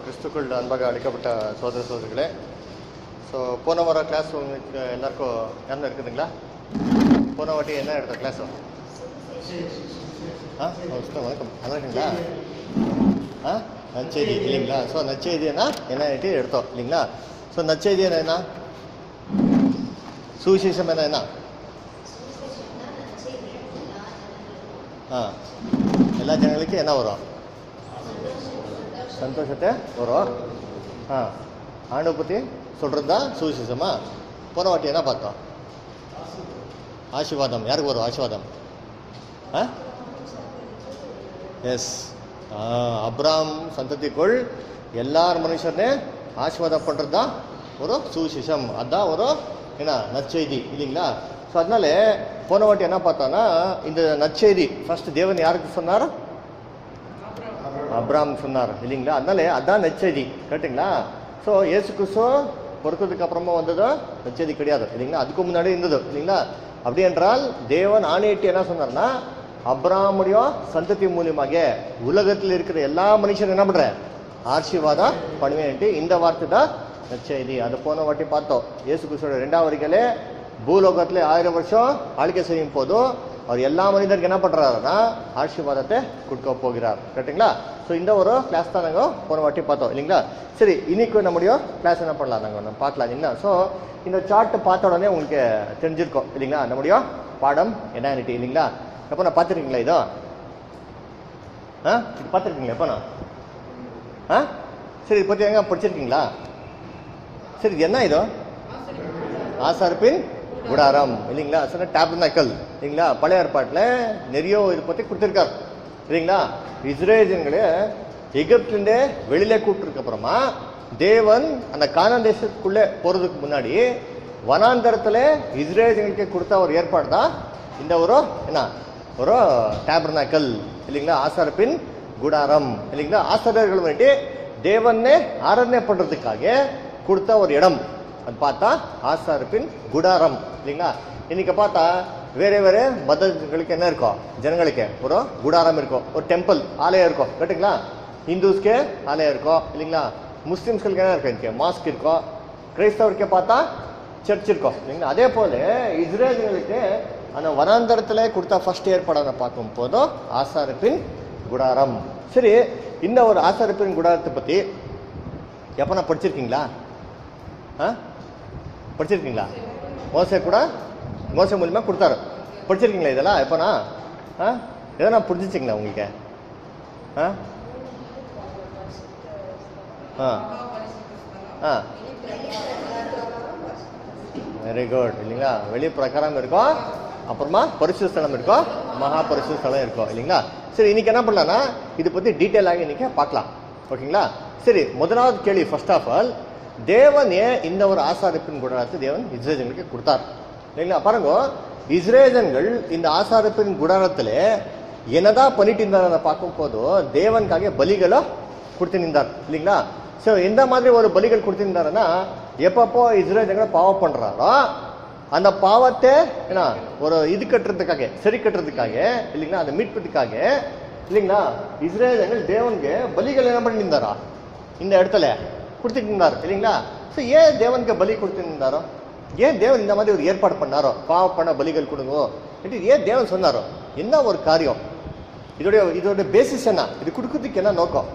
கிறிஸ்துக்குள் அன்பாக அழைக்கப்பட்ட சோதர சோதரிகளே ஸோ போன வார கிளாஸ் உங்களுக்கு எல்லாருக்கும் ஞாபகம் இருக்குதுங்களா போன வாட்டி என்ன எடுத்த கிளாஸு ஆ வணக்கம் வணக்கம் நல்லா இருக்குங்களா ஆ நச்செய்தி இல்லைங்களா ஸோ நச்செய்தினா என்ன எடுத்தோம் இல்லைங்களா ஸோ நச்செய்தி என்ன சுவிசேஷம் என்ன என்ன ஆ எல்லா ஜனங்களுக்கும் என்ன வரும் சந்தோஷத்தை வரும் ஆ ஆண்டை பற்றி சொல்கிறது தான் சுவிசேஷமா போன வாட்டி என்ன பார்த்தோம் ஆசீர்வாதம் யாருக்கு வரும் ஆசீர்வாதம் ஆ எஸ் அப்ராம் சந்ததிக்குள் எல்லார் மனுஷனே ஆசீர்வாதம் பண்ணுறது தான் ஒரு சுவிசேஷம் அதுதான் ஒரு என்ன நற்செய்தி இல்லைங்களா ஸோ அதனால போன வாட்டி என்ன பார்த்தோன்னா இந்த நற்செய்தி ஃபர்ஸ்ட் தேவன் யாருக்கு சொன்னார் அப்ராம் சொன்னார் இல்லைங்களா அதனால அதான் நற்செய்தி கேட்டுங்களா ஸோ ஏசு கிறிஸ்து பொறுத்ததுக்கு அப்புறமா வந்தது நற்செய்தி கிடையாது இல்லைங்களா அதுக்கு முன்னாடி இருந்தது இல்லைங்களா அப்படி என்றால் தேவன் ஆணையிட்டு என்ன சொன்னார்னா அப்ராமுடைய சந்ததி மூலியமாக உலகத்தில் இருக்கிற எல்லா மனுஷனும் என்ன பண்ற ஆசீர்வாதம் பண்ணுவேன்ட்டு இந்த வார்த்தை தான் நற்செய்தி அது போன வாட்டி பார்த்தோம் ஏசு கிறிஸ்துவோட ரெண்டாவது வரைக்கலே பூலோகத்தில் ஆயிரம் வருஷம் ஆழ்க்கை செய்யும் போதும் அவர் எல்லா மனிதருக்கு என்ன பண்றாருன்னா ஆசீர்வாதத்தை கொடுக்க போகிறார் கரெக்டுங்களா ஸோ இந்த ஒரு கிளாஸ் தான் நாங்கள் போன வாட்டி பார்த்தோம் இல்லைங்களா சரி இன்னைக்கு நம்முடைய கிளாஸ் என்ன பண்ணலாம் நாங்கள் நம்ம பார்க்கலாம் இல்லைங்களா ஸோ இந்த சார்ட் பார்த்த உடனே உங்களுக்கு தெரிஞ்சிருக்கோம் இல்லைங்களா நம்முடைய பாடம் என்னன்னுட்டு இல்லைங்களா எப்போ நான் பார்த்துருக்கீங்களா இதோ ஆ இது பார்த்துருக்கீங்களா எப்போ நான் ஆ சரி இதை பற்றி எங்க படிச்சிருக்கீங்களா சரி இது என்ன இதோ ஆசார்பின் குடாரம் இல்லைங்களா சொன்ன டேப்னக்கல் இல்லைங்களா பழைய ஏற்பாட்டில் நிறைய இதை பற்றி கொடுத்துருக்காரு இல்லைங்களா இஸ்ரேஜன்களே எகிப்துலேருந்தே வெளியில கூப்பிட்டுருக்க அப்புறமா தேவன் அந்த கானான் தேசத்துக்குள்ளே போகிறதுக்கு முன்னாடி வனாந்தரத்தில் இஸ்ரேஜன்களுக்கு கொடுத்த ஒரு ஏற்பாடு தான் இந்த ஒரு என்ன ஒரு டேபர்னாக்கல் இல்லைங்களா ஆசாரப்பின் குடாரம் இல்லைங்களா ஆசாரியர்கள் வந்துட்டு தேவனே ஆராதனை பண்ணுறதுக்காக கொடுத்த ஒரு இடம் அது பார்த்தா ஆசாரப்பின் குடாரம் இல்லைங்களா இன்னைக்கு பார்த்தா வேற வேற மதங்களுக்கு என்ன இருக்கும் ஜனங்களுக்கு ஒரு குடாரம் இருக்கும் ஒரு டெம்பிள் ஆலயம் இருக்கும் கேட்டுங்களா ஹிந்துஸ்க்கு ஆலயம் இருக்கும் இல்லைங்களா முஸ்லிம்ஸ்களுக்கு என்ன இருக்கும் இங்கே மாஸ்க் இருக்கும் கிறிஸ்தவருக்கு பார்த்தா சர்ச் இருக்கும் இல்லைங்களா அதே போல இஸ்ரேலுங்களுக்கு அந்த வனாந்தரத்தில் கொடுத்த ஃபர்ஸ்ட் ஏற்பாடான பார்க்கும் போதும் ஆசாரப்பின் குடாரம் சரி இந்த ஒரு ஆசாரப்பின் குடாரத்தை பற்றி எப்போ நான் படிச்சிருக்கீங்களா ஆ படிச்சிருக்கீங்களா மோசை கூட மோசை மூலியமா கொடுத்தாரு படிச்சிருக்கீங்களா இதெல்லாம் எப்போனா ஆ எதனா புரிஞ்சிச்சிங்களா உங்களுக்கு ஆ ஆ ஆ வெரி குட் இல்லைங்களா வெளி பிரகாரம் இருக்கும் அப்புறமா பரிசு ஸ்தலம் இருக்கும் மகா பரிசு ஸ்தலம் இருக்கும் இல்லைங்களா சரி இன்னைக்கு என்ன பண்ணலாம்னா இது பற்றி டீட்டெயிலாக இன்னைக்கு பார்க்கலாம் ஓகேங்களா சரி முதலாவது கேள்வி ஃபர்ஸ்ட் ஆஃப் ஆல் தேவன் ஏன் இந்த ஒரு ஆசாரிப்பின் குடாரத்தை தேவன் இஸ்ரேஜன்களுக்கு கொடுத்தார் இல்லைங்களா பாருங்க இஸ்ரேஜன்கள் இந்த ஆசாரிப்பின் குடாரத்தில் என்னதான் பண்ணிட்டு இருந்தார் பார்க்கும் போதும் தேவனுக்காக பலிகளை கொடுத்து நின்றார் இல்லைங்களா ஸோ எந்த மாதிரி ஒரு பலிகள் கொடுத்திருந்தாருன்னா எப்பப்போ இஸ்ரேஜன்கள் பாவம் பண்றாரோ அந்த பாவத்தை என்ன ஒரு இது கட்டுறதுக்காக சரி கட்டுறதுக்காக இல்லைங்களா அந்த மீட்பதுக்காக இல்லைங்களா இஸ்ரேலர்கள் தேவனுக்கு பலிகள் என்ன பண்ணியிருந்தாரா இந்த இடத்துல கொடுத்துட்டு இருந்தார் இல்லைங்களா ஸோ ஏன் தேவனுக்கு பலி கொடுத்துருந்தாரோ ஏன் தேவன் இந்த மாதிரி ஒரு ஏற்பாடு பண்ணாரோ பாவம் பண்ண பலிகள் கொடுங்க என்று ஏன் தேவன் சொன்னாரோ என்ன ஒரு காரியம் இதோடைய இதோட பேசிஸ் என்ன இது கொடுக்கறதுக்கு என்ன நோக்கம்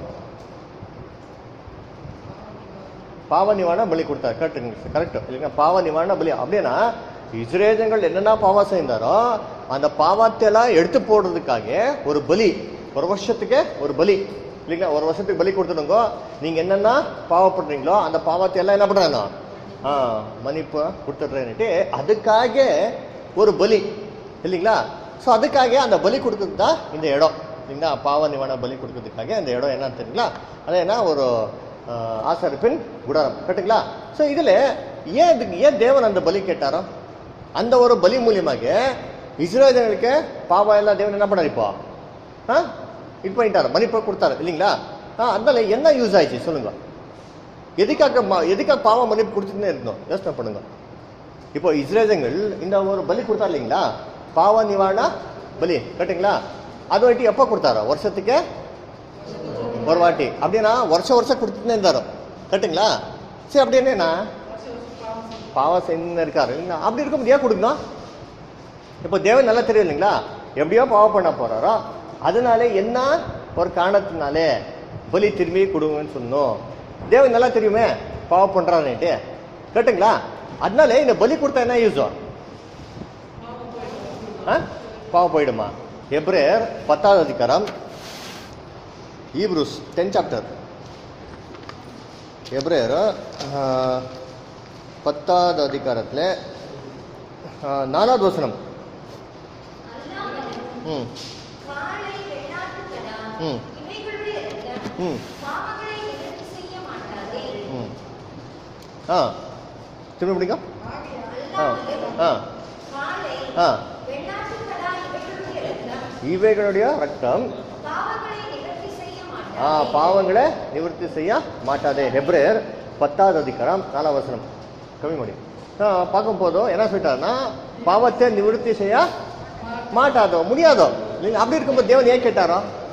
பாவ நிவாரண பலி கொடுத்தார் கரெக்ட் கரெக்ட் இல்லைங்க பாவ நிவாரண பலி அப்படின்னா இஸ்ரேஜங்கள் என்னென்ன பாவம் செய்தாரோ அந்த பாவத்தை எல்லாம் எடுத்து போடுறதுக்காக ஒரு பலி ஒரு வருஷத்துக்கு ஒரு பலி இல்லைங்களா ஒரு வருஷத்துக்கு பலி கொடுத்துடுங்க நீங்க என்னென்ன பாவப்படுறீங்களோ அந்த பாவத்தை எல்லாம் என்ன பண்றாங்க ஆ மன்னிப்பு கொடுத்துட்றேன்னுட்டு அதுக்காக ஒரு பலி இல்லைங்களா ஸோ அதுக்காக அந்த பலி கொடுக்கறது தான் இந்த இடம் இல்லைங்களா பாவ நிவாரண பலி கொடுக்கறதுக்காக அந்த இடம் என்னன்னு தெரியுங்களா அது என்ன ஒரு ஆசாரிப்பின் குடாரம் கரெக்டுங்களா ஸோ இதில் ஏன் இதுக்கு ஏன் தேவன் அந்த பலி கேட்டாரோ அந்த ஒரு பலி மூலியமாக இஸ்ரேலர்களுக்கு பாவம் எல்லாம் தேவன் என்ன பண்ணார் இப்போ ஆ இது பண்ணிட்டாரு மன்னிப்பு கொடுத்தாரு இல்லைங்களா ஆ அதனால என்ன யூஸ் ஆயிடுச்சு சொல்லுங்க எதுக்காக ம- எதுக்காக பாவம் மன்னிப்பு கொடுத்துட்டே இருந்தோம் யோசனை பண்ணுங்க இப்போ இஸ்ரேலர்கள் இந்த ஒரு பலி கொடுத்தாரு இல்லைங்களா பாவ நிவாரண பலி கரெக்டுங்களா அது வந்துட்டு எப்போ கொடுத்தாரோ வருஷத்துக்கு ஒரு வாட்டி அப்படின்னா வருஷம் வருஷம் கொடுத்துட்டே இருந்தாரு கரெக்டுங்களா சரி அப்படி என்னன்னா பாவம் செஞ்சு இருக்காரு இல்லைங்களா அப்படி இருக்கும்போது ஏன் கொடுக்கணும் இப்போ தேவன் நல்லா தெரியும் இல்லைங்களா எப்படியோ பாவம் பண்ண போறாரோ அதனால என்ன ஒரு காரணத்தினாலே பலி திரும்பி கொடுங்கன்னு சொன்னோம் தேவன் நல்லா தெரியுமே பாவம் பண்றான்னுட்டு கேட்டுங்களா அதனால இந்த பலி கொடுத்தா என்ன யூஸ் பாவம் போயிடுமா எப்ரேர் பத்தாவது அதிகாரம் ஈப்ரூஸ் டென் சாப்டர் எப்ரேர் ஆஹ், பத்தாவது அதிகாரத்தில் நாலாவது வசனம் ம் காளை, வெள்ளாட்டுக்கடா, ம். இவைகளுடைய இரத்தம் ம் பாவங்களை நிவர்த்தி செய்ய மாட்டாதே. ம் ஆ திரும்ப பிடிக்கும் ஆ அல்லாமலும் ஆ காளை, ஆ வெள்ளாட்டுக்கடா, இவைகளுடைய இரத்தம் இவைகளுடைய ரத்தம் பாவங்களை நிவர்த்தி செய்ய ஆ மாட்டாதே. பாவங்களை நிவர்த்தி செய்ய மாட்டாதே ஹெப்ரேர் பத்தாவது அதிகாரம் நாலாம் வசனம் கம்மி ಮಾಡಿ ஆ, பார்க்கும் போதும் என்ன சொல்லிட்டாருன்னா பாவத்தை நிவர்த்தி செய்ய மாட்டாதோ முடியாதோ இல்லைங்க அப்படி இருக்கும்போது தேவன் ஏன் கேட்டாரோ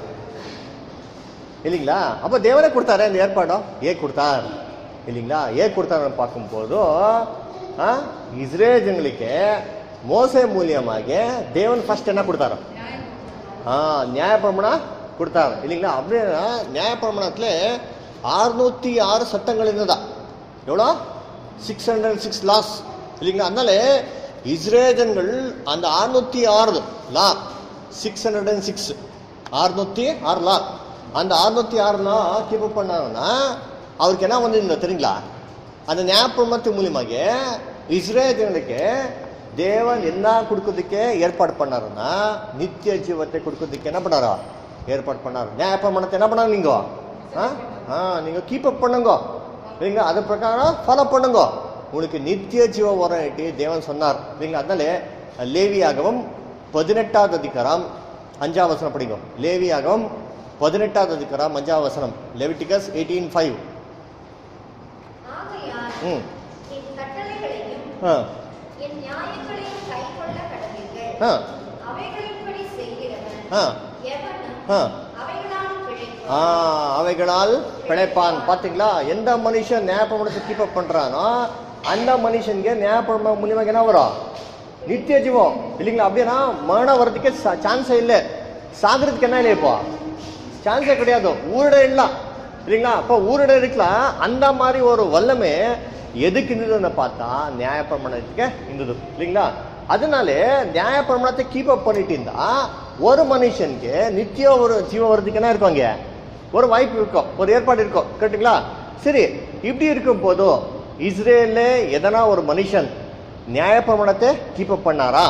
இல்லைங்களா அப்போ தேவனே கொடுத்தாரே இந்த ஏற்பாடோ ஏன் கொடுத்தார் இல்லைங்களா ஏன் கொடுத்தாருன்னு பார்க்கும்போது ஆ, இஸ்ரேல் ஜனங்களுக்கு மோசே மூலியமாக தேவன் ஃபர்ஸ்ட் என்ன கொடுத்தாரோ ஆ நியாயப்பிரமாணம் கொடுத்தாரு இல்லைங்களா அப்படின்னா நியாயப்பிரமாணத்தில் ஆறுநூற்றி ஆறு சட்டங்கள் இருந்ததா எவ்வளோ சிக்ஸ் ஹண்ட்ரட் சிக்ஸ் லாஸ் இல்லைங்களா அதனால இஸ்ரேஜன்கள் அந்த அறுநூத்தி ஆறு law six hundred and six அறுநூத்தி ஆறு லா அந்த அறுநூத்தி ஆறு லா கீப் அப் பண்ணாங்கன்னா அவருக்கு என்ன வந்து தெரியுங்களா அந்த ஞாபகத்து மூலியமாக இஸ்ரேஜன்களுக்கு தேவன் என்ன கொடுக்கறதுக்கு ஏற்பாடு பண்ணாருன்னா நித்திய ஜீவத்தை கொடுக்கறதுக்கு என்ன பண்ணாரோ ஏற்பாடு பண்ணாரு நியாயப்பிரமாணத்தை என்ன பண்ணாங்க நீங்க ஆ ஆ நீங்க கீப் அப் பண்ணுங்க நீங்க அது பிரகாரம் ஃபாலோ பண்ணுங்க உங்களுக்கு நித்திய ஜீவ வரட்டி தேவன் சொன்னார் நீங்க அதனால லேவியாகவும் பதினெட்டாவது அதிகாரம் அஞ்சாம் வசனம் படிங்க லேவியாகவும் பதினெட்டாவது அதிகாரம் அஞ்சாம் வசனம் லெவிட்டிகஸ் எயிட்டீன் ஃபைவ் ஆகையால் ம் என் கட்டளைகளையும் ஆ என் நியாயங்களையும் கைக்கொள்ள கடவீர்கள். ஆ அவைகளின்படி செய்கிறவன் ஆ எவனும் ஆ அவைகளால் ஆ பிழைப்பான். அவைகளால் பிழைப்பான் பாத்தீங்களா எந்த மனுஷன் ஞாபகத்தை கீப் அப் பண்றானோ அந்த மனுஷனுக்கு ஞாபகம் மூலியமாக என்ன வரும் நித்திய ஜீவம் இல்லைங்களா அப்படின்னா மரணம் வர்றதுக்கே சான்ஸே இல்லை சாகிறதுக்கு என்ன இல்லை இப்போ சான்ஸே கிடையாது ஊரட இல்ல இல்லைங்களா அப்போ ஊரட இருக்கலாம் அந்த மாதிரி ஒரு வல்லமே எதுக்கு இருந்ததுன்னு பார்த்தா நியாயப்பிரமாணத்துக்கு இருந்தது இல்லைங்களா அதனால நியாயப்பிரமாணத்தை கீப் அப் பண்ணிட்டு இருந்தா ஒரு மனுஷனுக்கு நித்திய ஒரு ஜீவ வர்றதுக்கு என்ன இருக்காங்க ஒரு வாய்ப்பு இருக்கும் ஒரு ஏற்பாடு இருக்கும் கரெக்டுங்களா சரி இப்படி இருக்கும் போதும் இஸ்ரேல்ல எதனா ஒரு மனுஷன் நியாயப்பிரமாணத்தை கீப் அப் பண்ணாரா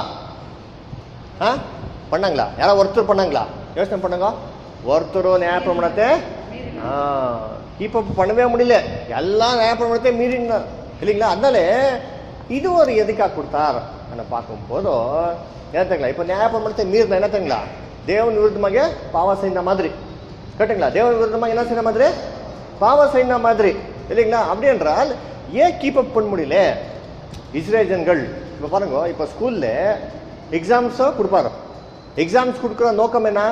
ஆ பண்ணாங்களா யாரோ ஒருத்தர் பண்ணாங்களா யோசனை பண்ணுங்க ஒருத்தரும் நியாயப்பிரமாணத்தை கீப் அப் பண்ணவே முடியல எல்லாம் நியாயப்பிரமாணத்தை மீறினார் இல்லைங்களா அதனால இது ஒரு எதுக்காக கொடுத்தார் நான் பார்க்கும் போதும் என்னத்துங்களா இப்போ நியாயப்பிரமாணத்தை மீறினா என்னத்துங்களா தேவன் விருத்தமாக பாவம் செய்த மாதிரி கேட்டுங்களா தேவன் விருத்தமாக என்ன செய்த மாதிரி பாவம் செய்த மாதிரி இல்லைங்களா அப்படி என்றால் ஏன் கீப் அப் பண்ண முடியல இஸ்ரேஜன்கள் இப்போ பாருங்க இப்போ ஸ்கூல்ல எக்ஸாம்ஸோ கொடுப்பாரு எக்ஸாம்ஸ் கொடுக்குற நோக்கம் என்ன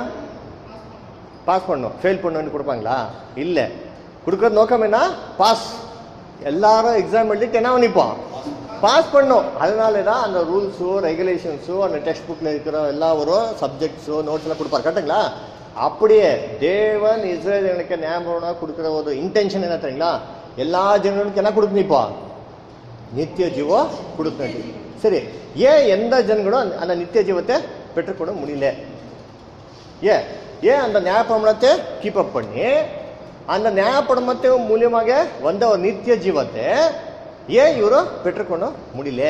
பாஸ் பண்ணும் ஃபெயில் பண்ணணும்னு கொடுப்பாங்களா இல்லை கொடுக்குற நோக்கம் என்ன பாஸ் எல்லாரும் எக்ஸாம் எழுதிட்டு என்ன பண்ணிப்போம் பாஸ் பண்ணும் அதனால தான் அந்த ரூல்ஸோ ரெகுலேஷன்ஸோ அந்த டெக்ஸ்ட் புக்கில் இருக்கிற எல்லா ஒரு சப்ஜெக்ட்ஸோ நோட்ஸ்லாம் கொடுப்பாரு கரெக்டுங்களா அப்படியே தேவன் இஸ்ரேலுக்கு ஞாபகம் கொடுக்குற ஒரு இன்டென்ஷன் என்ன தெரியுங்களா எல்லா ஜனங்களுக்கு என்ன கொடுக்கணும் இப்போ நித்திய ஜீவம் கொடுக்கணும் சரி ஏன் எந்த ஜனங்களும் அந்த- அந்த நித்திய ஜீவத்தை பெற்றுக்கொள்ள முடியல ஏன் ஏன் அந்த நியாயப்பிரமாணத்தை கீப் அப் பண்ணி அந்த நியாயப்பிரமத்தை மூலியமாக வந்த ஒரு நித்திய ஜீவத்தை ஏன் இವರು பெற்றுக்கொள்ள முடியல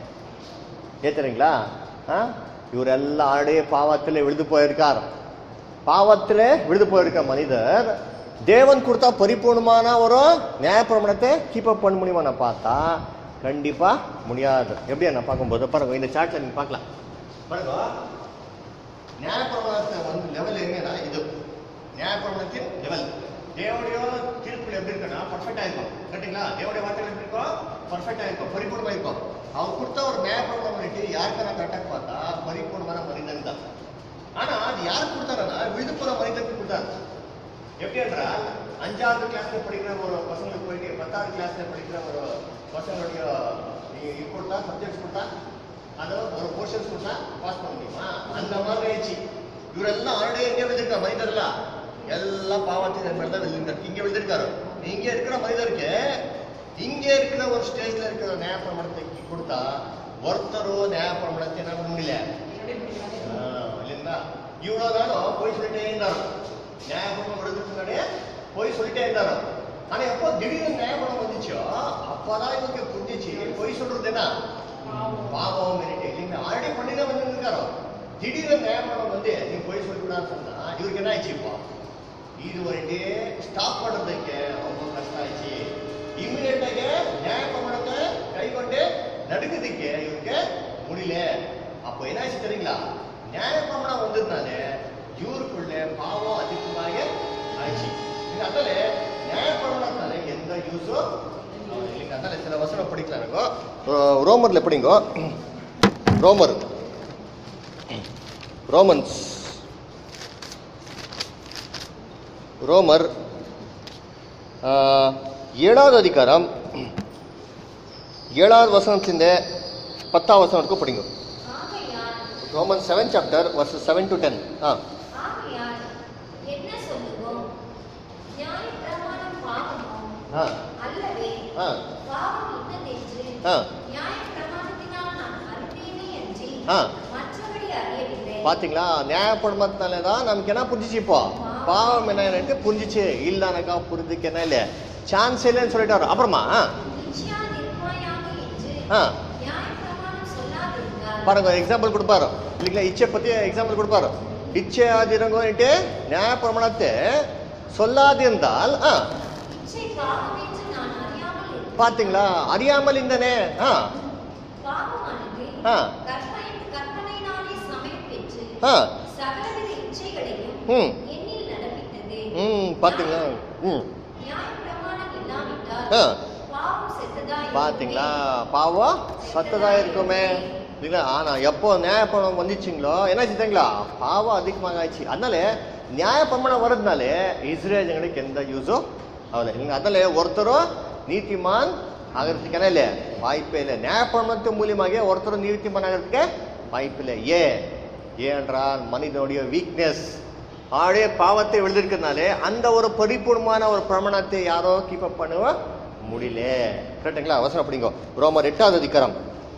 ஏன் தெரியுங்களா ஆ? இவரெல்லாம் ஆல்ரெடி பாவத்தில் விழுந்து போயிருக்கார் பாவத்தில் விழுந்து போயிருக்க மனிதர் தேவன் கொடுத்தா பரிபூர்ணமான ஒரு நியாயப்பிரமாணத்தை கீப் அப் பண்ண முடியுமா பார்த்தா கண்டிப்பா முடியாது எப்படி நான் பார்க்கும்போது பாருங்க இந்த சார்ட்ல நீங்க பார்க்கலாம் பாருங்க நியாயப்பிரமாணத்தை வந்து லெவல் எங்கன்னா இது நியாயப்பிரமாணத்தின் லெவல் தேவனுடைய தீர்ப்புகள் எப்படி இருக்குன்னா பர்ஃபெக்டா இருக்கும் கரெக்டுங்களா தேவனுடைய வார்த்தைகள் எப்படி இருக்கும் பர்ஃபெக்டா இருக்கும் பரிபூர்ணமா இருக்கும் அவர் கொடுத்த ஒரு நியாயப்பிரமாணம் பண்ணிட்டு யாருக்கான கரெக்டாக பார்த்தா பரிபூர்ணமான மனிதன் தான் ஆனா அது யாருக்கு கொடுத்தாருன்னா விழுது போற மனிதனுக்கு கொடுத்தாரு எப்படி என்றால் அஞ்சாவது கிளாஸ்ல படிக்கிற ஒரு பசங்களுக்கு போயிட்டு பத்தாவது கிளாஸ்ல படிக்கிற ஒரு பசங்களுடைய நீ- இது கொடுத்தா சப்ஜெக்ட்ஸ் கொடுத்தா அதை ஒரு போர்ஷன்ஸ் கொடுத்தா பாஸ் பண்ண முடியுமா அந்த மாதிரி ஆயிடுச்சு இவரெல்லாம் ஆல்ரெடி எங்கே விழுந்திருக்காரு மனிதர்லாம் எல்லாம் பாவத்தின் மேல தான் விழுந்திருக்காரு இங்க விழுந்திருக்காரு இங்க இருக்கிற மனிதருக்கு இங்க இருக்கிற ஒரு ஸ்டேஜ்ல இருக்கிற நியாயப்பிரமாணத்தை கொடுத்தா ஒருத்தரும் நியாயப்பிரமாணத்தை என்ன பண்ண முடியல ஆ, இல்லைங்களா இவ்வளவு நாளும் போய் சொல்லிட்டே இருந்தாரு நியாயப்பிரமாணம் வருதுக்கு முன்னாடியே போய் சொல்லிட்டே இருந்தாரு ஆனா எப்போ திடீர்னு நியாயப்பிரமாணம் வந்துச்சோ அப்பதான் இவருக்கு புரிஞ்சிச்சு போய் சொல்றது என்ன பாவம் மிரட்டி இல்லைங்களா ஆல்ரெடி பண்ணி தான் வந்து இருக்காரோ திடீர்னு நியாயப்பிரமாணம் வந்து நீ போய் சொல்லக்கூடாதுன்னு சொன்னா இவருக்கு என்ன ஆயிடுச்சு இப்போ இது வரைக்கு ஸ்டாப் பண்றதுக்கு ரொம்ப கஷ்டம் ஆயிடுச்சு இம்மிடியேட்டாக நியாயப்பிரமாணத்தை கைக்கொண்டு நடுக்குறதுக்கு இவருக்கு முடியல அப்போ என்ன ஆச்சு தெரியுங்களா நியாயப்பிரமாணம் வந்ததுனால இவருக்குள்ள பாவம் அதிகமாக ஆயிடுச்சு இது அதனால நியாயப்பிரமாணத்தால எந்த யூஸும் இல்லைங்க அதனால சில வசனம் படிக்கலாம் இருக்கோ ரோமர்ல படிங்கோ ரோமர் ரோமன்ஸ் ரோமர் ಆ, ಏಳಾவது அதிகாரம் ஏழாவது வசனத்திலிருந்து பத்தாவது வசனம் வரைக்கும் படிங்க ஆகையால் Roman seven chapter verses seven to ten ஆ ஆகையால் என்ன சொல்லுவோம் நியாயப்பிரமாணம் பாவமோ ஆ அல்லவே ஆ பாவம் இன்னதென்று ஆ நியாயப்பிரமாணத்தினால் நான் அறிந்தேனே அன்றி ஆ மற்றபடி அறியவில்லை பாத்தீங்களா நியாயப்படுமத்தினால தான் நமக்கு என்ன புரிஞ்சிச்சு இப்போ பாவம் என்னன்னு புரிஞ்சிச்சு இல்லைனாக்கா புரிஞ்சுக்கு என்ன இல்லை சான்ஸ் இல்லைன்னு சொல்லிட்டாரு அப்புறமா ஆ, நிச்சயா நிர்மாயாக என்று ஆ நியாயப்பிரமாணம் சொல்லாதிருந்தால் பாருங்க எக்ஸாம்பிள் கொடுப்பாரு இல்லைங்களா இச்சை பத்தி எக்ஸாம்பிள் கொடுப்பாரு இச்சை ஆதிரங்கோன்ட்டு நியாய பிரமாணத்தை சொல்லாதிருந்தால் ஆ இச்சை பாவம் என்று நான் அறியாமல் இருந்தேன். பாத்தீங்களா அறியாமல் இருந்தனே ஆ பாவமானது ஆ. கற்பனை கற்பனையினாலே சமயம் பெற்று ஆ சகலவித இச்சைகளையும் ம் என்னில் நடப்பித்தது ம் பாத்தீங்களா ம் நியாயப்பிரமாணம் இல்லாவிட்டால் ஆ. பாவம் செத்ததா பாத்தீங்களா பாவம் சத்ததா இருக்குமே இல்லைங்களா ஆனா எப்போ நியாயப்பிரமாணம் வந்துச்சுங்களோ என்னாச்சு தெரியுங்களா பாவம் அதிகமாக ஆயிடுச்சு அதனால நியாயப்பிரமாணம் வரதுனாலே இஸ்ரேல் ஜனங்களுக்கு எந்த யூஸும் ஆகல இல்லைங்க அதனால ஒருத்தரும் நீதிமான் ஆகிறதுக்கு என்ன இல்லை வாய்ப்பே இல்லை நியாயப்பிரமாணத்தின் மூலியமாக ஒருத்தரும் நீதிமான் ஆகிறதுக்கு வாய்ப்பில்லை ஏன் ஏனென்றால் மனிதனுடைய வீக்னஸ் ஆடே பாவத்தை எழுதிருக்கிறதுனாலே அந்த ஒரு பரிபூர்ணமான ஒரு பிரமாணத்தை யாரோ கீப் அப் பண்ண முடியல கரெக்டுங்களா அவசரம் அப்படிங்கோ ரோமர் எட்டாவது அதிகாரம்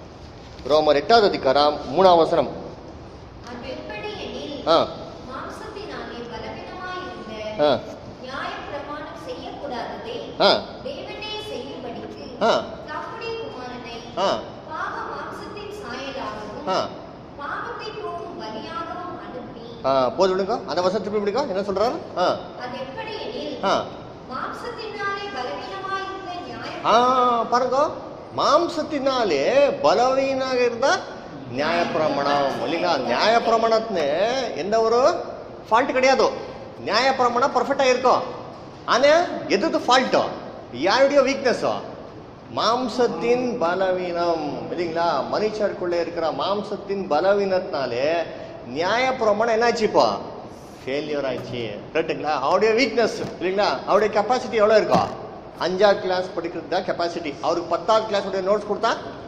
ரோமர் எட்டாவது அதிகாரம் மூணாம் அவசரம் அது எப்படி எனில் ஆ மாம்சத்தினாலே பலவீனமாயிருந்த ஆ நியாயப்பிரமாணம் செய்யக்கூடாததை ஆ தேவனே செய்யும்படிக்கு ஆ தம்முடைய குமாரனை ஆ பாவ மாம்சத்தின் சாயலாகவும் ஆ பாவத்தை போக்கும் பலியாகவும் அனுப்பி ஆ போது விடுங்க அந்த வருஷம் திருப்பி விடுங்க என்ன சொல்றாரு ஆ அது எப்படி எனில் ஆ மாம்சத்தினாலே பலவீனமாயிருந்த நியாய ஆ பாருங்க மாಂಸத்தினாலே பலவீனாக இருந்த நியாயப்பிரமாணம் இல்லைங்களா நியாயப்பிரமாணத்துன்னு எந்த ஒரு ஃபால்ட் கிடையாது நியாயப்பிரமாணம் பர்ஃபெக்டாக இருக்கும் ஆனால் எது ஃபால்ட்டு யாருடைய வீக்னஸோ மாம்சத்தின் பலவீனம் இல்லைங்களா மனுஷருக்குள்ளே இருக்கிற மாம்சத்தின் பலவீனத்தினாலே நியாயப்பிரமாணம் என்னாச்சு இப்போ ஃபெயிலியர் ஆயிடுச்சு கரெக்டுங்களா அவருடைய வீக்னஸ் இல்லைங்களா அவருடைய கெப்பாசிட்டி எவ்வளோ இருக்கும் அஞ்சாவது கிளாஸ் படிக்கிறது தான் கெப்பாசிட்டி அவருக்கு பத்தாவது கிளாஸ் உடைய நோட்ஸ் கொடுத்தா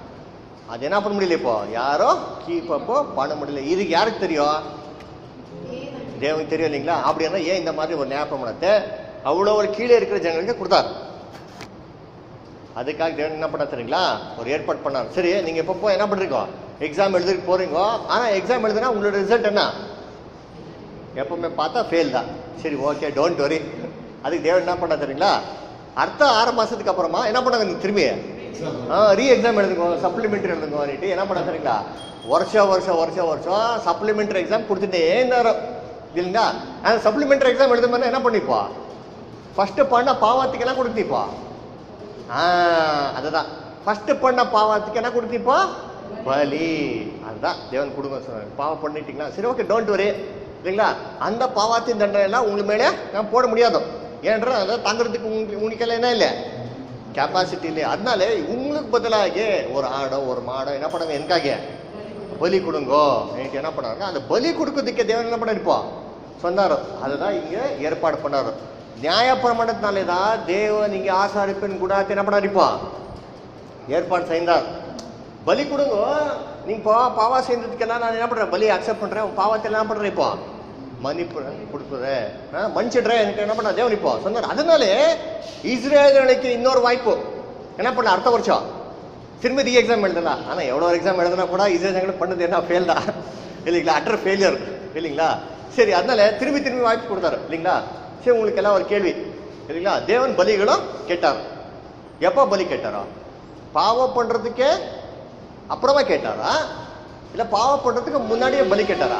அது என்ன பண்ண முடியல இப்போ யாரோ கீப் அப்போ பண்ண முடியல இதுக்கு யாருக்கு தெரியும் தேவன் தேவனுக்கு தெரியும் இல்லைங்களா அப்படின்னா ஏன் இந்த மாதிரி ஒரு ஞாபகத்தை அவ்வளோ ஒரு கீழே இருக்கிற ஜனங்களுக்கு கொடுத்தாரு அதுக்காக தேவன் என்ன பண்ண தெரியுங்களா ஒரு ஏற்பாடு பண்ணார் சரி நீங்க எப்போ போய் என்ன பண்றீங்க எக்ஸாம் எழுதிட்டு போறீங்க ஆனா எக்ஸாம் எழுதுனா உங்களோட ரிசல்ட் என்ன எப்பவுமே பார்த்தா ஃபெயில் தான் சரி ஓகே டோன்ட் வரி அதுக்கு தேவன் என்ன பண்ண தெரியுங்களா அடுத்த ஆறு மாசத்துக்கு அப்புறமா என்ன பண்ணாங்க நீங்க திரும்பி ரீ எக்ஸாம் எழுதுங்க சப்ளிமெண்ட்ரி எழுதுங்கன்னுட்டு என்ன பண்ண தெரியுங்களா வருஷம் வருஷம் வருஷம் வருஷம் சப்ளிமெண்ட்ரி எக்ஸாம் கொடுத்துட்டே இருந்தாரு இல்லைங்களா அந்த சப்ளிமெண்ட்ரி எக்ஸாம் எழுதும்போது என்ன பண்ணிப்பா ஃபர்ஸ்ட் பண்ண பாவத்துக்கெல்லாம் கொடுத்திப்பா ஆ அதுதான் ஃபர்ஸ்ட் பண்ண பாவத்துக்கு என்ன கொடுத்திப்பா பலி அதுதான் தேவன் கொடுங்க சொன்னாங்க பாவம் பண்ணிட்டீங்களா சரி ஓகே டோன்ட் வரி இல்லைங்களா அந்த பாவத்தின் தண்டனை எல்லாம் உங்களுக்கு மேலே நான் போட முடியாது ஏன்றால் அதை தாங்கிறதுக்கு உங்களுக்கு உங்களுக்கெல்லாம் என்ன இல்லை கெப்பாசிட்டி இல்லை அதனால உங்களுக்கு பதிலாக ஒரு ஆடோ ஒரு மாடோ என்ன பண்ணுங்க எனக்காக பலி கொடுங்கோ எனக்கு என்ன பண்ணாங்க அந்த பலி கொடுக்கறதுக்கு தேவன் என்ன பண்ணிருப்போம் சொன்னாரு அதுதான் இங்க ஏற்பாடு பண்ணாரு நியாய பிரமாணத்தினாலே தான் தேவன் இங்கே ஆசாரிப்பின் குணாத்தை என்ன பண்ணார் இப்போ ஏற்பாடு செய்தார் பலி கொடுங்க நீங்க பா பாவா செய்ததுக்கெல்லாம் நான் என்ன பண்றேன் பலி அக்செப்ட் பண்றேன் உன் பாவத்தை என்ன பண்றேன் இப்போ மன்னிப்பு கொடுக்குறேன் மன்னிச்சிடுறேன் எனக்கு என்ன பண்ண தேவன் இப்போ சொன்னார் அதனாலே இஸ்ரேலுக்கு இன்னொரு வாய்ப்பு என்ன பண்ண அடுத்த வருஷம் திரும்பி ரீ எக்ஸாம் எழுதலாம் ஆனா எவ்வளோ எக்ஸாம் எழுதுனா கூட இஸ்ரேல் பண்ணது என்ன ஃபெயில் தான் இல்லைங்களா அட்டர் ஃபெயிலியர் இல்லைங்களா சரி அதனால திரும்பி திரும்பி வாய்ப்பு கொடுத்தாரு இல்லைங்களா சரி உங்களுக்கு எல்லாம் ஒரு கேள்வி இல்லைங்களா தேவன் பலிகளும் கேட்டார் எப்போ பலி கேட்டாரா பாவம் பண்றதுக்கே அப்புறமா கேட்டாரா இல்ல பாவம் பண்றதுக்கு முன்னாடியே பலி கேட்டாரா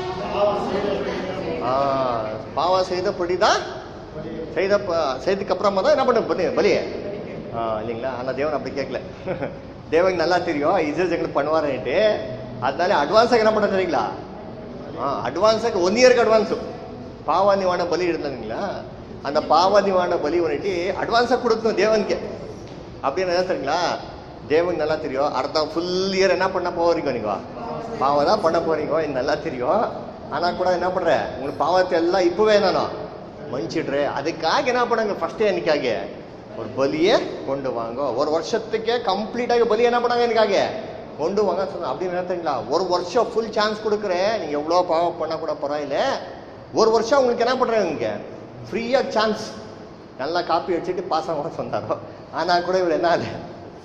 ஆ, பாவம் செய்தபடிதான் செய்த ப- செய்ததுக்கு அப்புறமா தான் என்ன பண்ண பலி பலியே ஆ, இல்லைங்களா ஆனா தேவன் அப்படி கேட்கல தேவன் நல்லா தெரியும் இஸ்ரேல் எங்களுக்கு பண்ணுவாருன்ட்டு அதனால அட்வான்ஸாக என்ன பண்ண தெரியுங்களா ஆ அட்வான்ஸாக ஒன் இயருக்கு அட்வான்ஸு பாவ நிவாரண பலி இருந்தாங்களா அந்த பாவ நிவாரண பலி வந்துட்டு அட்வான்ஸாக கொடுக்கணும் தேவனுக்கு அப்படின்னு என்ன தெரியுங்களா தேவனுக்கு நல்லா தெரியும் அடுத்த ஃபுல் இயர் என்ன பண்ண போறீங்க நீங்க பாவம் தான் பண்ண போறீங்க இது நல்லா தெரியும் ஆனா கூட என்ன பண்ற உங்களுக்கு பாவத்தை எல்லாம் இப்பவே நானும் மன்னிச்சிடுறேன் அதுக்காக என்ன பண்ணுங்க ஃபர்ஸ்டே எனக்காக ஒரு பலியை கொண்டு வாங்க ஒரு வருஷத்துக்கே கம்ப்ளீட்டாக பலி என்ன பண்ணாங்க எனக்காக கொண்டு வாங்க சொன்ன அப்படின்னு என்ன தெரியுங்களா ஒரு வருஷம் ஃபுல் சான்ஸ் கொடுக்குறேன் நீங்க எவ்வளோ பாவம் பண்ண கூட பரவாயில்ல ஒரு வருஷம் உங்களுக்கு என்ன பண்றாங்க இங்க ஃப்ரீயா சான்ஸ் நல்லா காப்பி அடிச்சுட்டு பாஸ் ஆக சொன்னாரோ ஆனா கூட இவர் என்ன ஆகல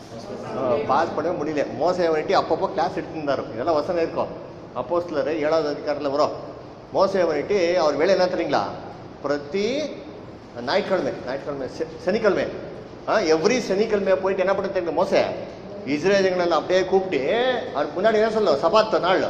பாஸ் பண்ணவே முடியல மோசையை வந்துட்டு அப்பப்போ கிளாஸ் எடுத்துருந்தாரு இதெல்லாம் வசனம் இருக்கும் அப்போ சிலர் ஏழாவது அதிகாரத்தில் வரும் மோசையை வந்துட்டு அவர் வேலை என்ன தெரியுங்களா பிரதி ஞாயிற்றுக்கிழமை ஞாயிற்றுக்கிழமை செ- சனிக்கிழமை ஆ எவ்ரி சனிக்கிழமை போயிட்டு என்ன பண்ண தெரியுங்க மோசை இஸ்ரேலுங்களெல்லாம் அப்படியே கூப்பிட்டு அவருக்கு முன்னாடி என்ன சொல்லும் சபாத்த நாள்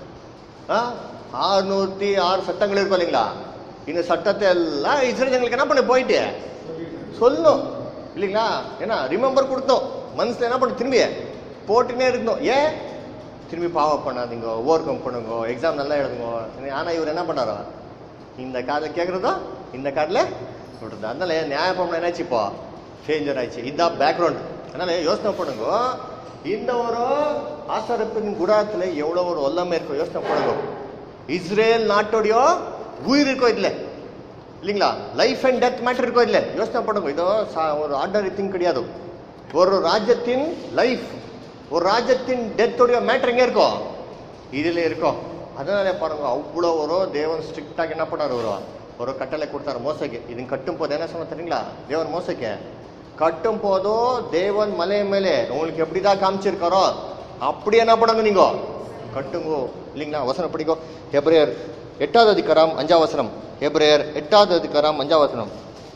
ஆ ஆறுநூற்றி ஆறு சட்டங்கள் இருக்கும் இல்லைங்களா இந்த சட்டத்தை எல்லாம் இஸ்ரேலுங்களுக்கு என்ன பண்ண போயிட்டு சொல்லணும் இல்லைங்களா ஏன்னா ரிமெம்பர் கொடுத்தோம் மனசுல என்ன பண்ண திரும்பி போட்டுனே இருந்தோம் ஏன் திரும்பி பாவம் பண்ணாதீங்க ஓவர் கம் பண்ணுங்க எக்ஸாம் நல்லா எழுதுங்க ஆனா இவர் என்ன பண்ணாரோ இந்த காதில் கேட்குறதோ இந்த காதில் விடுறது அதனால நியாயப்பிரமாணம் என்னாச்சு இப்போ ஃபெயிலியர் ஆயிடுச்சு இதுதான் பேக்ரவுண்ட் அதனால யோசனை பண்ணுங்க இந்த ஒரு ஆசாரப்பின் குடாரத்தில் எவ்வளோ ஒரு ஒல்லாமை இருக்கும் யோசனை பண்ணுங்க இஸ்ரேல் நாட்டோடைய உயிர் இருக்கோ இல்லை இல்லைங்களா லைஃப் அண்ட் டெத் மேட்டர் இருக்கோ இல்லை யோசனை பண்ணுங்க இதோ சா- ஒரு ஆர்டினரி திங் கிடையாது ஒரு ராஜ்யத்தின் லைஃப் ஒரு ராஜ்யத்தின் டெத்தோடைய மேட்டர் எங்க இருக்கும் இதுல இருக்கும் அதனால பாருங்க அவ்வளோ ஒரு தேவன் ஸ்ட்ரிக்டாக என்ன பண்ணார் ஒரு ஒரு கட்டளை கொடுத்தாரு மோசைக்கு இது கட்டும் போது என்ன சொன்ன தெரியுங்களா தேவன் மோசைக்கு கட்டும் போதோ தேவன் மலை மேலே உங்களுக்கு எப்படிதான் காமிச்சிருக்காரோ அப்படி என்ன பண்ணுங்க நீங்க கட்டுங்கோ இல்லைங்களா வசனம் படிக்கோ ஹெப்ரேயர் எட்டாவது அதிகாரம் அஞ்சாம் வசனம் ஹெப்ரேயர் எட்டாவது அதிகாரம் அஞ்சாம் வசனம்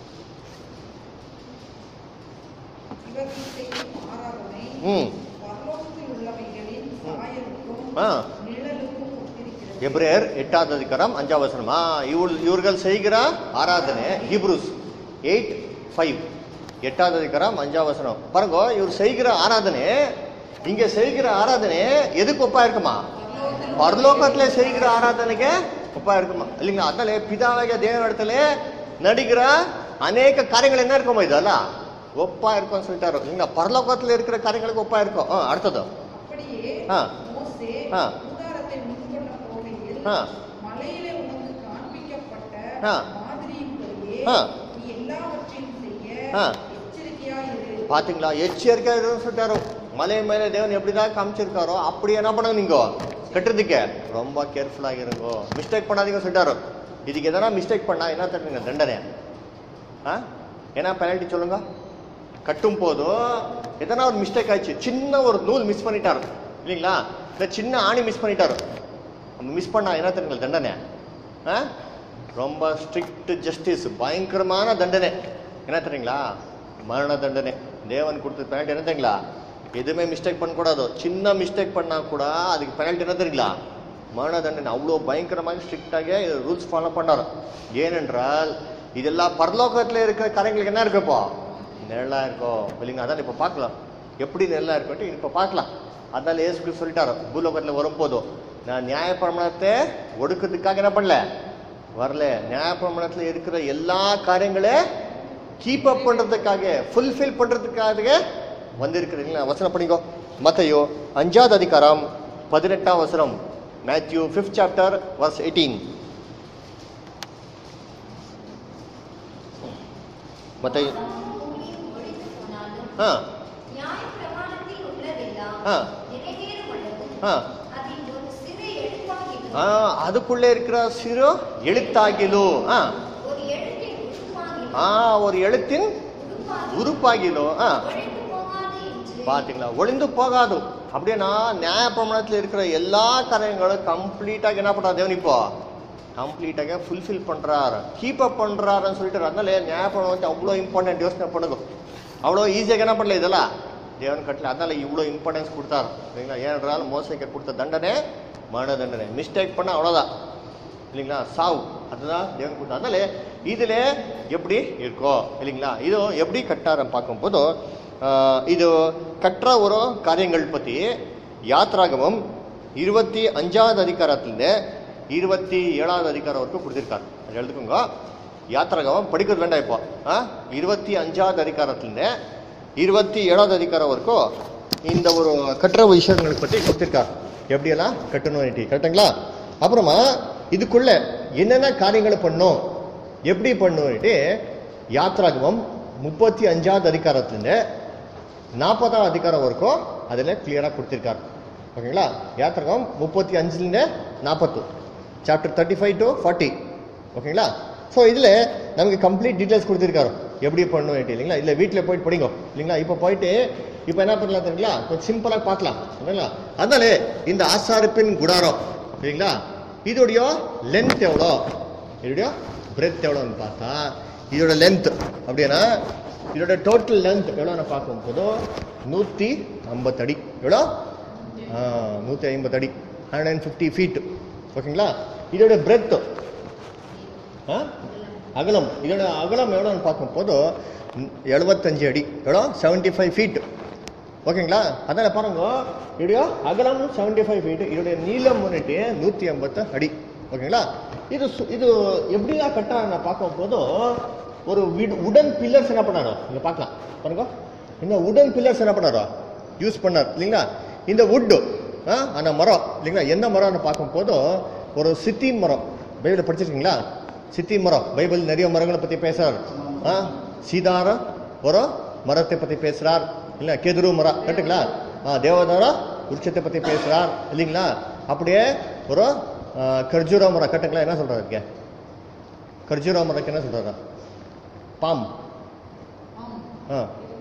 இவர்கள் செய்யும் ஆராதனை ம் பரலோகத்தில் உள்ளவைகளின் சாயலுக்கும் ஆ நிழலுக்கும் ஒத்திருக்கிறது எப்ரேயர் எட்டாவது அதிகாரம் அஞ்சாம் வசனம் ஆ இவள் இவர்கள் செய்கிற ஆராதனை ஹீப்ரூஸ் எயிட் ஃபைவ் எட்டாவது அதிகாரம் அஞ்சாம் வசனம் பாருங்க இவர் செய்கிற ஆராதனை இங்க செய்கிற ஆராதனை எதுக்கு ஒப்பா இருக்குமா பரலோகத்துல செய்கிற ஆராதனைக்கு ஒப்பா இருக்குமா இல்லைங்களா அதனால பிதாவாக தேவன் இடத்துல நடிக்கிற அநேக காரியங்கள் என்ன இருக்குமா இதெல்லாம் ஒப்பா இருக்கும்னு சொல்லிட்டாரு இல்லைங்களா பரலோகத்துல இருக்கிற காரியங்களுக்கு ஒப்பா இருக்கும் ஆ, அடுத்தது அப்படியே ஆ. மோசே ஆ. கூடாரத்தை உண்டுகொண்ட போகையில் ஆ. மலையிலே உனக்கு காண்பிக்கப்பட்ட ஆ. மாதிரியின்படியே ஆ. நீ எல்லாவற்றையும் செய்ய ஆ. எச்சரிக்கையாயிரு பாத்தீங்களா எச்சரிக்கையா இருன்னு சொல்லிட்டாரு மலை மேல தேவன் எப்படிதான் காமிச்சிருக்காரோ அப்படி என்ன பண்ணுங்க நீங்க கட்டுறதுக்கு ரொம்ப கேர்ஃபுல்லாக இருங்கோ மிஸ்டேக் பண்ணாதீங்க சொல்லிட்டாரு இதுக்கு எதனா மிஸ்டேக் பண்ணா என்ன தருவீங்க தண்டனை ஆ என்ன பெனால்ட்டி சொல்லுங்க கட்டும் போதும் எதனா ஒரு மிஸ்டேக் ஆயிடுச்சு சின்ன ஒரு நூல் மிஸ் பண்ணிட்டாரு இல்லைங்களா இல்லை சின்ன ஆணி மிஸ் பண்ணிட்டாரு மிஸ் பண்ணா என்ன தெரியுங்களா தண்டனை ஆ ரொம்ப ஸ்ட்ரிக்ட் ஜஸ்டிஸ் பயங்கரமான தண்டனை என்ன தெரியுங்களா மரண தண்டனை தேவன் கொடுத்த பெனால்ட்டி என்ன தெரியுங்களா எதுவுமே மிஸ்டேக் பண்ணக்கூடாது சின்ன மிஸ்டேக் பண்ணா கூட அதுக்கு பெனால்ட்டி என்ன தெரியுங்களா மரண தண்டனை அவ்வளோ பயங்கரமாக ஸ்ட்ரிக்டாக ரூல்ஸ் ஃபாலோ பண்ணார் ஏனென்றால் இதெல்லாம் பரலோகத்தில் இருக்கிற காரியங்களுக்கு என்ன இருக்கு இப்போ நிழலா இருக்கும் இல்லைங்க அதான் இப்போ பார்க்கலாம் எப்படி நிழலா இருக்கட்டும் இப்போ பார்க்கலாம் அதனால ஏசு கிறிஸ்து சொல்லிட்டாரு பூலோகத்தில் வரும்போதும் நான் நியாயப்பிரமாணத்தை ஒடுக்கிறதுக்காக என்ன பண்ணல வரல நியாயப்பிரமாணத்தில் இருக்கிற எல்லா காரியங்களே கீப் அப் பண்றதுக்காக ஃபுல்ஃபில் பண்றதுக்காக வந்திருக்கிறீங்களா வசனம் படிங்கோ மத்தையோ அஞ்சாவது அதிகாரம் பதினெட்டாம் வசனம் Matthew fifth chapter verse eighteen ಮತ್ತೆ வானமும் பூமியும் ஒழிந்து போனாலும் ಹಾ நியாயப்பிரமாணத்தில் உள்ளதெல்லாம் ஆ. நிறைவேறும் அளவும் ಹಾ அதில் ஒரு சிறு எழுத்தாகிலும் ஆ, அதுக்குள்ளே இருக்கிற சிறு எழுத்தாகிலும் ஆ ஒரு எழுத்தின் உருவாகிலும் ஆ ஒரு எழுத்தின் உருவாகி உறுப்பாகிலும் ஆ ஒழிந்து போகாது என்று பாத்தீங்களா ஒளிந்து போகாது அப்படின்னா நியாய பிரமாணத்தில் இருக்கிற எல்லா காரியங்களும் கம்ப்ளீட்டாக என்ன பண்றாரு தேவன் இப்போ கம்ப்ளீட்டாக ஃபுல்ஃபில் பண்றாரு கீப் அப் பண்றாருன்னு சொல்லிட்டு அதனால நியாய பிரமாணத்தை அவ்வளோ இம்பார்ட்டன்ட் யோசனை பண்ணுங்க அவ்வளோ ஈஸியாக என்ன பண்ணல இதெல்லாம் தேவன் கட்டல அதனால இவ்வளோ இம்பார்ட்டன்ஸ் கொடுத்தாரு சரிங்களா ஏனென்றால் மோசைக்கு கொடுத்த தண்டனை மரண தண்டனை மிஸ்டேக் பண்ண அவ்வளோதான் இல்லைங்களா சாவு அதுதான் தேவன் கொடுத்தா அதனால இதுல எப்படி இருக்கோ இல்லைங்களா இது எப்படி கட்டாரம் பார்க்கும்போது ஆஹ், இது கற்ற ஒரு காரியங்கள் பத்தி யாத்ராகமம் இருபத்தி அஞ்சாவது அதிகாரத்திலிருந்து இருபத்தி ஏழாவது அதிகாரம் வரைக்கும் கொடுத்திருக்காரு அது எழுதுக்குங்க யாத்ராகமம் படிக்கிறது வேண்டாம் இப்போ ஆ? இருபத்தி அஞ்சாவது அதிகாரத்திலிருந்து இருபத்தி ஏழாவது அதிகாரம் வரைக்கும் இந்த ஒரு கற்ற விஷயங்களை பற்றி கொடுத்திருக்காரு எப்படியெல்லாம் கட்டணும் கரெக்டுங்களா அப்புறமா இதுக்குள்ள என்னென்ன காரியங்களை பண்ணும் எப்படி பண்ணுன்ட்டு யாத்ராகமம் முப்பத்தி அஞ்சாவது அதிகாரத்துலேருந்து நாற்பதாவது அதிகாரம் வரைக்கும் அதில் கிளியராக கொடுத்துருக்காரு ஓகேங்களா யாத்திரகம் முப்பத்தி அஞ்சுலேருந்து நாற்பத்து chapter thirty five to forty ஓகேங்களா ஸோ இதில் நமக்கு கம்ப்ளீட் டீட்டெயில்ஸ் கொடுத்துருக்காரு எப்படி பண்ணணும் இல்லைங்களா இல்லை வீட்டில் போயிட்டு படிங்க இல்லைங்களா இப்போ போயிட்டு இப்போ என்ன பண்ணலாம் தெரியுங்களா கொஞ்சம் சிம்பிளாக பார்க்கலாம் ஓகேங்களா அதனால இந்த ஆசாரிப்பின் குடாரம் சரிங்களா இதோடைய லென்த் எவ்வளோ இதோடைய பிரெத் எவ்வளோன்னு பார்த்தா இதோட லென்த் அப்படின்னா இதோட டோட்டல் லென்த் எவ்வளோன்னு பார்க்கும்போது நூற்றி ஐம்பத்தடி எவ்வளோ நூற்றி ஐம்பது அடி ஹண்ட்ரட் அண்ட் ஃபிஃப்டி ஃபீட் ஓகேங்களா இதோட பிரெத் அகலம் இதோட அகலம் எவ்வளோன்னு பார்க்கும்போது எழுபத்தஞ்சு அடி எவ்வளோ செவன்ட்டி ஃபைவ் ஃபீட் ஓகேங்களா அதான் பாருங்க இதோட அகலம் செவன்ட்டி ஃபைவ் ஃபீட் இதோடைய நீளம் வந்துட்டு நூற்றி ஐம்பத்து அடி ஓகேங்களா இது சு- இது எப்படியா கட்டா நான் பார்க்கும்போது ஒரு வீடு உடன் பில்லர்ஸ் என்ன பண்ணாரோ இங்க பார்க்கலாம் பாருங்க இந்த உடன் பில்லர்ஸ் என்ன பண்ணாரோ யூஸ் பண்ணார் இல்லைங்களா இந்த வுட்டு அந்த மரம் இல்லைங்களா எந்த மரம்னு பார்க்கும்போது ஒரு சித்தி மரம் பைபிளில் படிச்சிருக்கீங்களா சித்தி மரம் பைபிள் நிறைய மரங்களை பற்றி பேசுறார் ஆ சீதார ஒரு மரத்தை பற்றி பேசுறார் இல்லை கெதுரு மரம் கரெக்டுங்களா ஆ தேவதார விருட்சத்தை பற்றி பேசுறார் இல்லைங்களா அப்படியே ஒரு ஆ, கர்ஜூர மரம் கரெக்டுங்களா என்ன சொல்றாரு இங்க கர்ஜூர மரத்துக்கு என்ன சொல்றாரு பாம் ஆ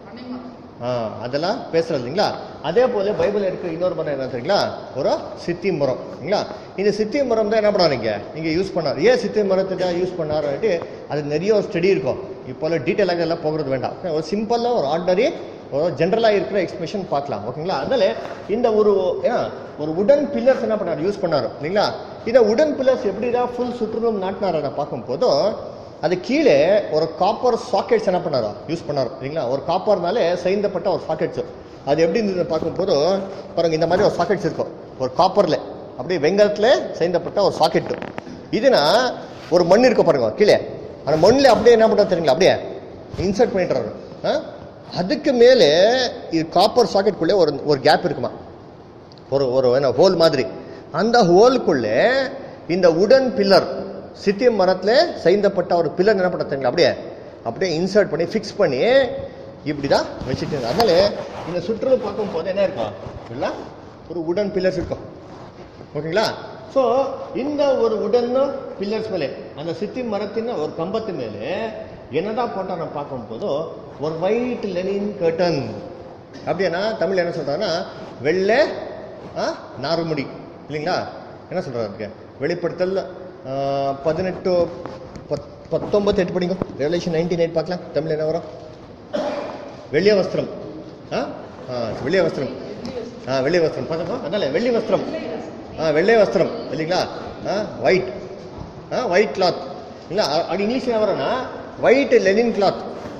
ஆ அதெல்லாம் பேசுறது இல்லைங்களா அதே போல பைபிள் இருக்கிற இன்னொரு மரம் என்ன தெரியுங்களா ஒரு சித்தி மரம் இல்லைங்களா இந்த சித்தி மரம் தான் என்ன பண்ணாருங்க நீங்க யூஸ் பண்ணார் ஏன் சித்தி மரத்தை தான் யூஸ் பண்ணாருன்ட்டு அது நிறைய ஒரு ஸ்டடி இருக்கும் இப்போ டீட்டெயிலாக எல்லாம் போகிறது வேண்டாம் ஒரு சிம்பிளாக ஒரு ஆர்டினரி ஒரு ஜென்ரலாக இருக்கிற எக்ஸ்பிரஷன் பார்க்கலாம் ஓகேங்களா அதனால இந்த ஒரு ஏன்னா ஒரு உடன் பில்லர்ஸ் என்ன பண்ணார் யூஸ் பண்ணாரு இல்லைங்களா இந்த உடன் பில்லர்ஸ் எப்படி தான் ஃபுல் சுற்றுலும் நாட்டினார நான் பார்க்கும்போது அது கீழே ஒரு காப்பர் சாக்கெட்ஸ் என்ன பண்ணாரோ யூஸ் பண்ணாரு இல்லைங்களா ஒரு காப்பர்னாலே செய்தப்பட்ட ஒரு சாக்கெட்ஸ் அது எப்படி இருந்தது பார்க்கும்போது பாருங்க இந்த மாதிரி ஒரு சாக்கெட்ஸ் இருக்கும் ஒரு காப்பர்ல அப்படியே வெங்கலத்துல செய்தப்பட்ட ஒரு சாக்கெட் இதுனா ஒரு மண் இருக்கும் பாருங்க கீழே அந்த மண்ணில் அப்படியே என்ன பண்ணுறது தெரியுங்களா அப்படியே இன்சர்ட் பண்ணிட்டுறாரு ஆ? அதுக்கு மேலே இது காப்பர் சாக்கெட்டுக்குள்ளே ஒரு ஒரு கேப் இருக்குமா ஒரு ஒரு என்ன ஹோல் மாதிரி அந்த ஹோலுக்குள்ளே இந்த உடன் பில்லர் சித்தி மரத்துல செய்தப்பட்ட ஒரு பில்லர் என்ன பண்ண தெரியுங்களா அப்படியே அப்படியே இன்சர்ட் பண்ணி ஃபிக்ஸ் பண்ணி இப்படி தான் வச்சுட்டு இருந்தா. அதனால இந்த சுற்றுலா பார்க்கும் போது என்ன இருக்கும் எல்லாம் ஒரு உடன் பில்லர்ஸ் இருக்கும் ஓகேங்களா ஸோ இந்த ஒரு உடன் பில்லர்ஸ் மேலே அந்த சித்தி மரத்தின் ஒரு கம்பத்து மேலே என்னதான் போட்டா நான் பார்க்கும்போது ஒரு ஒயிட் லெனின் கர்டன் அப்படின்னா தமிழ் என்ன சொல்றாருன்னா வெள்ளை ஆ, நாறுமுடி இல்லைங்களா என்ன சொல்றாரு அதுக்கு வெளிப்படுத்தல் ஆ, பதினெட்டு பத் பத்தொன்பது எட்டு படிங்க ரெவலேஷன் நைன்டீன் எயிட் பார்க்கலாம் தமிழ் என்ன வரும் வெள்ளிய வஸ்திரம் ஆ ஆ, வெள்ளிய வஸ்திரம் ஆ வெள்ளி வஸ்திரம் பார்த்தோமா அதனால வெள்ளி வஸ்திரம் ஆ வெள்ளை வஸ்திரம் இல்லைங்களா ஆ ஒயிட் ஆ ஒயிட் கிளாத் இல்லை அது இங்கிலீஷ் என்ன வரும்னா ஒயிட் லெனின் கிளாத்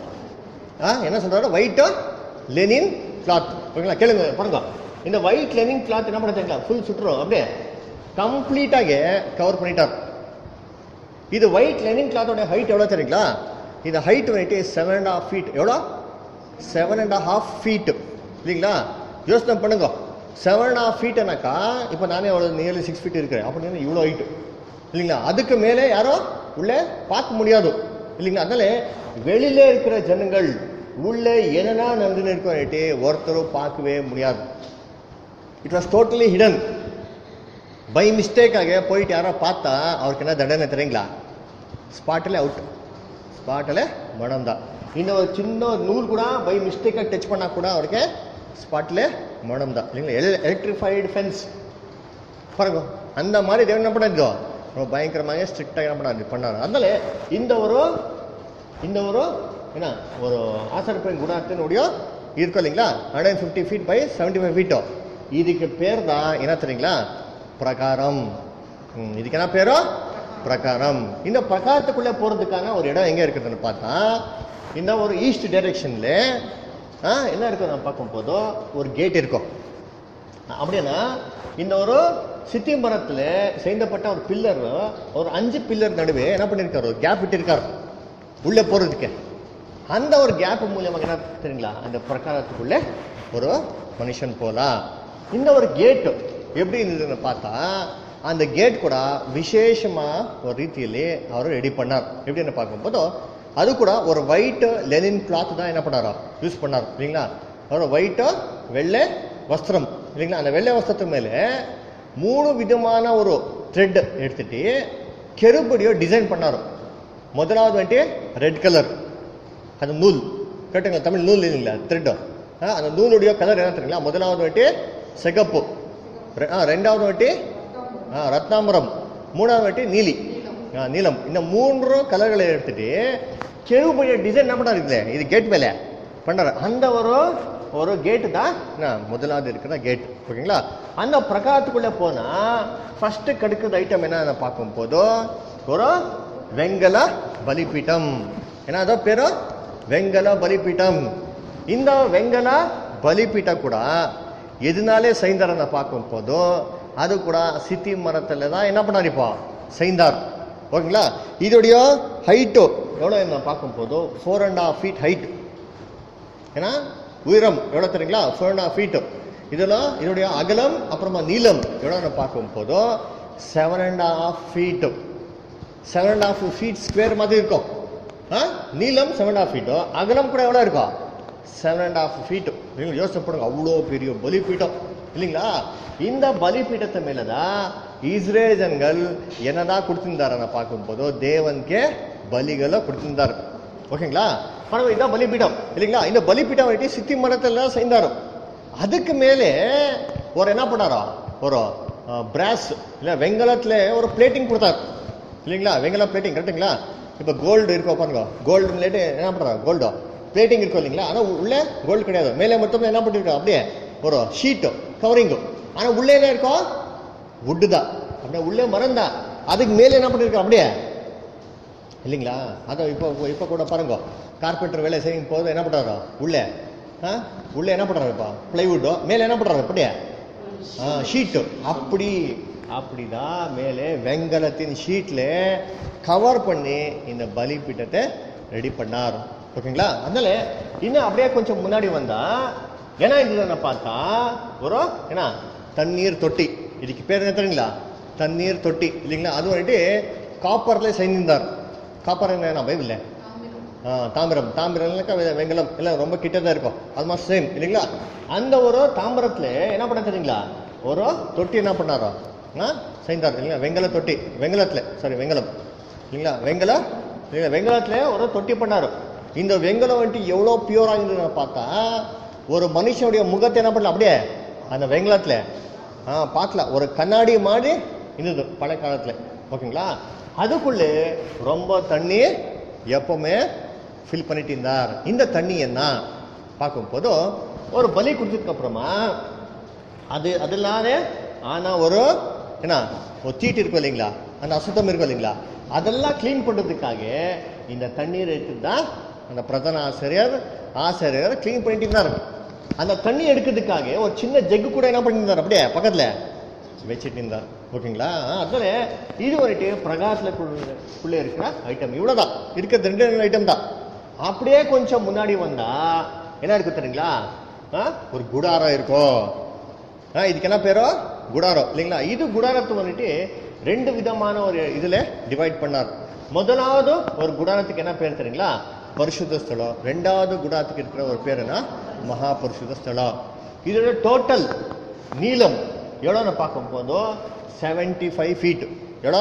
ஆ என்ன சொல்றாரு ஒயிட் லெனின் கிளாத் ஓகேங்களா கேளுங்க பாருங்க இந்த ஒயிட் லெனின் கிளாத் என்ன பண்ண தெரியுங்களா ஃபுல் சுற்றுறோம் அப்படியே கம்ப்ளீட்டாக கவர் பண்ணிட்டார் இது ஒயிட் லெனின் கிளாத்தோட ஹைட் எவ்வளோ தெரியுங்களா இந்த ஹைட் வந்துட்டு செவன் அண்ட் ஹாஃப் ஃபீட் எவ்வளோ செவன் அண்ட் ஹாஃப் ஃபீட் இல்லைங்களா யோசனை பண்ணுங்க செவன் அண்ட் ஹாஃப் ஃபீட்னாக்கா இப்போ நானே அவ்வளோ நியர்லி சிக்ஸ் ஃபீட் இருக்கிறேன் அப்படின்னு இவ்வளோ ஹைட்டு இல்லைங்களா அதுக்கு மேலே யாரும் உள்ளே பார்க்க முடியாது இல்லைங்களா அதனால வெளியில இருக்கிற ஜனங்கள் உள்ள என்னன்னா நடந்துன்னு இருக்கோன்னுட்டு ஒருத்தரும் பார்க்கவே முடியாது it was totally hidden by மிஸ்டேக்காக போயிட்டு யாரோ பார்த்தா அவருக்கு என்ன தண்டனை தெரியுங்களா ஸ்பாட்டில் அவுட் ஸ்பாட்டில் மடம் தான் இன்னும் ஒரு சின்ன ஒரு நூல் கூட பை மிஸ்டேக்காக டச் பண்ணா கூட அவருக்கு ஸ்பாட்டில் மடம் தான் இல்லைங்களா எலக்ட்ரிஃபைடு ஃபென்ஸ் பாருங்க அந்த மாதிரி தேவன் என்ன பண்ணாரு ரொம்ப பயங்கரமாக ஸ்ட்ரிக்டாக என்ன பண்ணாரு பண்ணாரு அதனால இந்த ஒரு இந்த ஒரு என்ன ஒரு ஆசரப்பின் குணத்தினுடைய இருக்கும் இல்லைங்களா hundred fifty feet by seventy five ஃபீட்டோ இதுக்கு பேர் தான் என்ன தெரியுங்களா பிரகாரம் ம், இதுக்கு என்ன பேரோ பிரகாரம் இந்த பிரகாரத்துக்குள்ளே போகிறதுக்கான ஒரு இடம் எங்கே இருக்குதுன்னு பார்த்தா இந்த ஒரு ஈஸ்ட் டைரெக்ஷனில் என்ன இருக்கும் நான் பார்க்கும்போதோ ஒரு கேட் இருக்கும் அப்படின்னா இந்த ஒரு சித்தி மரத்துல செய்தப்பட்ட ஒரு பில்லர் ஒரு அஞ்சு பில்லர் நடுவே என்ன பண்ணிருக்காரு ஒரு கேப் விட்டிருக்காரு உள்ள போறதுக்கு அந்த ஒரு கேப் மூலியமாக என்ன தெரியுங்களா அந்த பிரகாரத்துக்குள்ள ஒரு மனுஷன் போலாம் இந்த ஒரு கேட் எப்படி இருந்ததுன்னு பார்த்தா அந்த கேட் கூட விசேஷமா ஒரு ரீதியிலே அவர் ரெடி பண்ணார் எப்படின்னு பார்க்கும்போது அது கூட ஒரு ஒயிட் லெனின் கிளாத் தான் என்ன பண்ணாரோ யூஸ் பண்ணார் இல்லைங்களா ஒரு ஒயிட்டு வெள்ளை வஸ்திரம் இல்லைங்களா அந்த வெள்ளை வஸ்திரத்து மேலே மூணு விதமான ஒரு த்ரெட் எடுத்துட்டு கெருபடியோ டிசைன் பண்ணாரு முதலாவது வந்துட்டு ரெட் கலர் அந்த நூல் கேட்டுங்களா தமிழ் நூல் இல்லைங்களா த்ரெட்டோ அந்த நூலுடைய கலர் என்ன தெரியுங்களா முதலாவது வந்துட்டு சிகப்பு ரெ- ஆ, ரெண்டாவது வந்துட்டு ஆ, ரத்னாம்பரம் மூணாவது வந்துட்டு நீலி ஆ, நீலம் இந்த மூன்று கலர்களை எடுத்துட்டு கெருபடிய டிசைன் என்ன பண்ணாரு இதுல இது கேட் மேலே பண்ணாரு அந்த ஒரு ஒரு கேட்டு தான் என்ன, முதலாவது இருக்கிற கேட் ஓகேங்களா அந்த பிரகாரத்துக்குள்ள போனா ஃபர்ஸ்ட் கடுக்குற ஐட்டம் என்ன பார்க்கும் போதோ ஒரு வெங்கல பலிபீட்டம் என்ன அதோ பேரு வெங்கல பலிபீட்டம் இந்த வெங்கல பலிபீட்ட கூட எதனாலே செய்தாரನ್ನ பார்க்கும் போதோ அது கூட சித்தி மரத்துல தான் என்ன பண்ணார் இப்போ செய்தார் ஓகேங்களா இதோடைய ஹைட்டு எவ்வளோ என்ன பார்க்கும் போதோ four and half feet height ஏன்னா உயரம் எவ்வளோ தெரியுங்களா ஃபோர் அண்ட் ஹாஃப் ஃபீட்டு இதெல்லாம் இதோடைய அகலம் அப்புறமா நீளம் எவ்வளோ பார்க்கும் போதோ seven and half feet seven and half feet square மாதிரி இருக்கும் ஆ நீளம் செவன் ஹாஃப் ஃபீட்டோ அகலம் கூட எவ்வளோ இருக்கும் செவன் அண்ட் ஹாஃப் ஃபீட்டு நீங்கள் யோசனை பண்ணுங்க அவ்வளோ பெரிய பலிபீட்டம் இல்லைங்களா இந்த பலிபீட்டத்தை மேலே தான் இஸ்ரேஜன்கள் என்னதான் கொடுத்திருந்தாரನ್ನ பார்க்கும்போதோ தேவனுக்கே பலிகளை கொடுத்திருந்தாரு ஓகேங்களா ஆனால் இதான் பலிபீடம் இல்லைங்களா இந்த பலிபீடம் வந்துட்டு சித்தி மரத்தில் செய்தாரு அதுக்கு மேலே ஒரு என்ன பண்ணாரோ ஒரு பிராஸ் இல்லை வெங்கலத்தில் ஒரு பிளேட்டிங் கொடுத்தாரு இல்லைங்களா வெங்கல பிளேட்டிங் கரெக்டுங்களா இப்போ கோல்டு இருக்கோ பாருங்க கோல்டு பிளேட்டு என்ன பண்ணுறாங்க கோல்டோ பிளேட்டிங் இருக்கும் இல்லைங்களா ஆனால் உள்ளே கோல்டு கிடையாது மேலே மட்டும் என்ன பண்ணிருக்கோம் அப்படியே ஒரு ஷீட்டு கவரிங்கு ஆனால் உள்ளே என்ன இருக்கும் வுட்டு தான் அப்படியே உள்ளே மரம் தான் அதுக்கு மேலே என்ன பண்ணிருக்கோம் அப்படியே இல்லைங்களா அதான் இப்போ இப்போ கூட பாருங்க கார்பெண்டர் வேலை செய்யும் போது என்ன பண்ணுறாரோ உள்ளே ஆ உள்ளே என்ன பண்ணுறாரு இப்போ ப்ளைவுட்டோ மேலே என்ன பண்ணுறாரு அப்படியே ஆ ஷீட்டு அப்படி அப்படிதான் மேலே வெங்கலத்தின் ஷீட்ல கவர் பண்ணி இந்த பலிபீட்டத்தை ரெடி பண்ணார் ஓகேங்களா அதனால இன்னும் அப்படியே கொஞ்சம் முன்னாடி வந்தா ஏன்னா இது பார்த்தா ஒரு என்ன தண்ணீர் தொட்டி இதுக்கு பேர் என்ன தெரியுங்களா தண்ணீர் தொட்டி இல்லைங்களா அது வந்துட்டு காப்பர்ல செய்திருந்தார் காப்பர் என்ன பைபிள்ல ஆ, தாமிரம் தாமிரம் இல்லைக்கா வெ- வெங்கலம் எல்லாம் ரொம்ப கிட்ட தான் இருக்கும் அது மாதிரி சேம் இல்லைங்களா அந்த ஒரு தாமிரத்துல என்ன பண்ண தெரியுங்களா ஒரு தொட்டி என்ன பண்ணாரோ ஆ செய்தார் இல்லைங்களா வெங்கல தொட்டி வெங்கலத்துல சாரி வெங்கலம் இல்லைங்களா வெங்கலம் இல்லைங்களா வெங்கலத்துல ஒரு தொட்டி பண்ணாரு இந்த வெங்கலம் வந்துட்டு எவ்வளோ பியூரா இருந்ததுன்னு பார்த்தா ஒரு மனுஷனுடைய முகத்தை என்ன பண்ணல அப்படியே அந்த வெங்கலத்துல ஆ பார்க்கலாம் ஒரு கண்ணாடி மாதிரி இருந்தது பழைய காலத்துல ஓகேங்களா அதுக்குள்ளே ரொம்ப தண்ணி எப்பவுமே ஃபில் பண்ணிட்டு இருந்தார் இந்த தண்ணி என்ன பார்க்கும்போது ஒரு பலி கொடுத்ததுக்கு அப்புறமா அது அது இல்லாத ஆனா ஒரு என்ன ஒரு தீட்டு இருக்கும் இல்லைங்களா அந்த அசுத்தம் இருக்கும் இல்லைங்களா அதெல்லாம் க்ளீன் பண்றதுக்காக இந்த தண்ணீர் எடுத்து தான் அந்த பிரதான ஆசிரியர் ஆசிரியர் க்ளீன் பண்ணிட்டு இருந்தாரு அந்த தண்ணி எடுக்கிறதுக்காக ஒரு சின்ன ஜெக்கு கூட என்ன பண்ணியிருந்தார் அப்படியே பக்கத்துல வச்சுட்டு இருந்தார் ஓகேங்களா அதனால இது வந்துட்டு பிரகாசத்துக்குள்ளே இருக்கிற ஐட்டம் இவ்வளவுதான் இருக்கிறது ரெண்டு ரெண்டு ஐட்டம் தான் அப்படியே கொஞ்சம் முன்னாடி வந்தா என்ன இருக்கு தெரியுங்களா ஆ, ஒரு குடாரம் இருக்கும் ஆ, இதுக்கு என்ன பேரோ குடாரம் இல்லைங்களா இது குடாரத்தை வந்துட்டு ரெண்டு விதமான ஒரு இதுல டிவைட் பண்ணார் முதலாவது ஒரு குடாரத்துக்கு என்ன பேர் தெரியுங்களா பரிசுத்த ஸ்தலம் ரெண்டாவது குடாத்துக்கு இருக்கிற ஒரு பேர் என்ன மகா பரிசுத்த ஸ்தலம் இதோட டோட்டல் நீளம் எவ்வளோன்னு பார்க்கும் போதும் செவன்டி ஃபைவ் ஃபீட் எவ்வளோ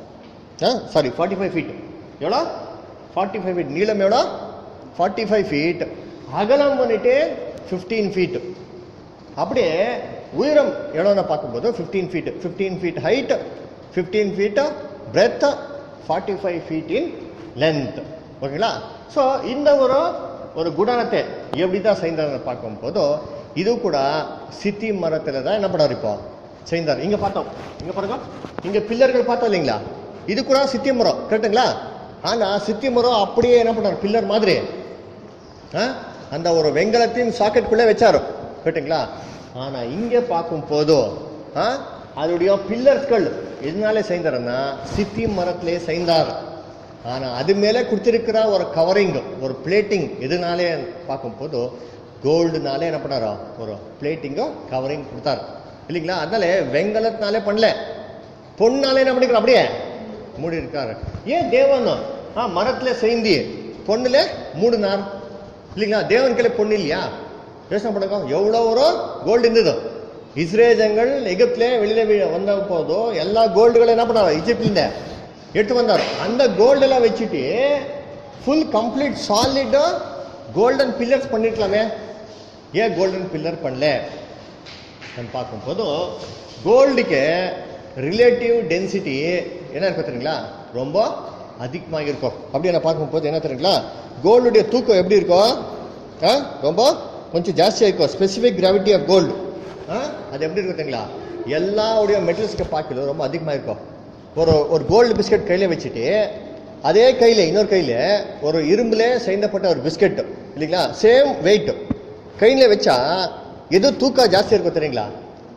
சாரி ஃபார்ட்டி ஃபைவ் ஃபீட் எவ்வளோ ஃபார்ட்டி ஃபைவ் ஃபீட் நீளம் எவ்வளோ ஃபார்ட்டி ஃபைவ் ஃபீட் அகலம் வந்துட்டு ஃபிஃப்டீன் ஃபீட் அப்படியே உயரம் எவ்வளோன்னு பார்க்கும்போது fifteen feet fifteen feet height fifteen feet breadth forty five feet in length ஓகேங்களா ஸோ இந்த ஒரு ஒரு குணத்தை எப்படி தான் செய்தார்னு பார்க்கும்போது இது கூட சித்தி மரத்தில் தான் என்ன பண்ணார் இப்போ செய்தார் இங்கே பார்த்தோம் இங்கே பாருங்க இங்கே பில்லர்கள் பார்த்தோம் இல்லைங்களா இது கூட சித்தி மரம் கரெக்டுங்களா ஆனால் சித்தி மரம் அப்படியே என்ன பண்ணார் பில்லர் மாதிரி ஆ? அந்த ஒரு வெங்கலத்தின் சாக்கெட்டுக்குள்ளே வச்சாரு கேட்டுங்களா ஆனா இங்கே பார்க்கும் போதும் ஆ, அதோடைய பில்லர்ஸ்கள் எதனாலே செய்தாருன்னா சித்தி மரத்திலே செய்தார் ஆனா அது மேலே கொடுத்திருக்கிற ஒரு கவரிங் ஒரு பிளேட்டிங் எதுனாலே பார்க்கும் போது கோல்டுனாலே என்ன பண்ணாரோ ஒரு பிளேட்டிங்கோ கவரிங் கொடுத்தாரு இல்லைங்களா அதனால வெங்கலத்தினாலே பண்ணல பொண்ணாலே என்ன பண்ணிக்கிறோம் அப்படியே மூடி இருக்காரு ஏன் தேவன் ஆ மரத்துல செய்தி பொண்ணுல மூடினார் இல்லைங்களா தேவன் கையில பொண்ணு இல்லையா யோசனை பண்ணுங்க எவ்வளோ ஒரு கோல்டு இருந்தது இஸ்ரேஜங்கள் எகிப்துல வெளியில வி- வந்த போதோ எல்லா கோல்டுகளும் என்ன பண்ணாரு இஜிப்ட்ல எடுத்து வந்தார் அந்த கோல்டு எல்லாம் வச்சுட்டு full complete solid golden pillars பண்ணிருக்கலாமே ஏன் கோல்டன் பில்லர் பண்ணல நம்ம பார்க்கும்போது கோல்டுக்கு ரிலேட்டிவ் டென்சிட்டி என்ன இருக்கும் தெரியுங்களா ரொம்ப அதிகமாக இருக்கும் அப்படி நான் பார்க்கும்போது என்ன தெரியுங்களா கோல்டுடைய தூக்கம் எப்படி இருக்கும் ஆ? ரொம்ப கொஞ்சம் ஜாஸ்தியாக இருக்கும் ஸ்பெசிஃபிக் கிராவிட்டி ஆஃப் கோல்டு அது எப்படி இருக்கும் தெரியுங்களா எல்லாவுடைய மெட்டல்ஸ்க்கு பார்க்கல ரொம்ப அதிகமாக இருக்கும் ஒரு ஒரு கோல்டு பிஸ்கட் கையில் வச்சுட்டு அதே கையில் இன்னொரு கையில் ஒரு இரும்புல செய்யப்பட்ட ஒரு பிஸ்கட் இல்லைங்களா சேம் வெயிட் கையில் வச்சா எது தூக்கம் ஜாஸ்தி இருக்கும் தெரியுங்களா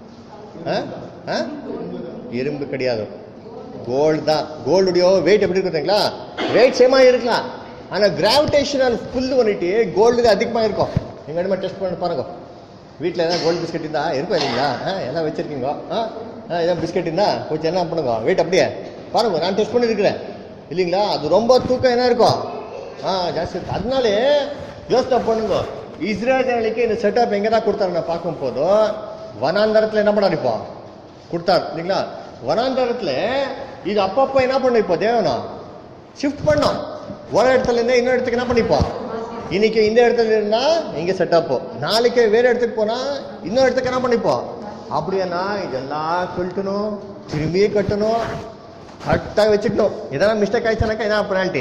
ஆ? ஆ? இரும்பு கிடையாது கோல்டு தான் கோல்டுடைய வெயிட் எப்படி இருக்கும் தெரியுங்களா வெயிட் சேமா இருக்கலாம் ஆனா கிராவிடேஷனல் புல் பண்ணிட்டு கோல்டுக்கு அதிகமா இருக்கும் எங்க இடமா டெஸ்ட் பண்ணி பாருங்க வீட்டில் ஏதாவது கோல்டு பிஸ்கட் இருந்தா இருக்கும் இல்லைங்களா ஆ, எல்லாம் வச்சிருக்கீங்க ஆ ஆ, ஏதாவது பிஸ்கட் இருந்தா கொஞ்சம் என்ன பண்ணுங்க வெயிட் அப்படியே பாருங்க நான் டெஸ்ட் பண்ணியிருக்கிறேன் இல்லைங்களா அது ரொம்ப தூக்கம் என்ன இருக்கும் ஆ ஜாஸ்தி இருக்கும் அதனாலே யோசனை பண்ணுங்க இஸ்ரேலுக்கு இந்த செட்டப் எங்கே தான் கொடுத்தாரு நான் பார்க்கும் போதும் வனாந்தரத்தில் என்ன பண்ணாரு இப்போ கொடுத்தார் இல்லைங்களா வனாந்தரத்தில் இது அப்பப்போ என்ன பண்ணும் இப்போ தேவனா ஷிஃப்ட் பண்ணோம் ஒரு இடத்துல இருந்து இன்னொரு இடத்துக்கு என்ன பண்ணிப்போம் இன்னைக்கு இந்த இடத்துல இருந்தா இங்க செட்டப் நாளைக்கு வேற இடத்துக்கு போனா இன்னொரு இடத்துக்கு என்ன பண்ணிப்போம் அப்படியானா இதெல்லாம் கழட்டணும் திரும்பியே கட்டணும் கரெக்டாக வச்சுக்கணும் இதெல்லாம் மிஸ்டேக் ஆயிடுச்சுனாக்கா என்ன பெனால்ட்டி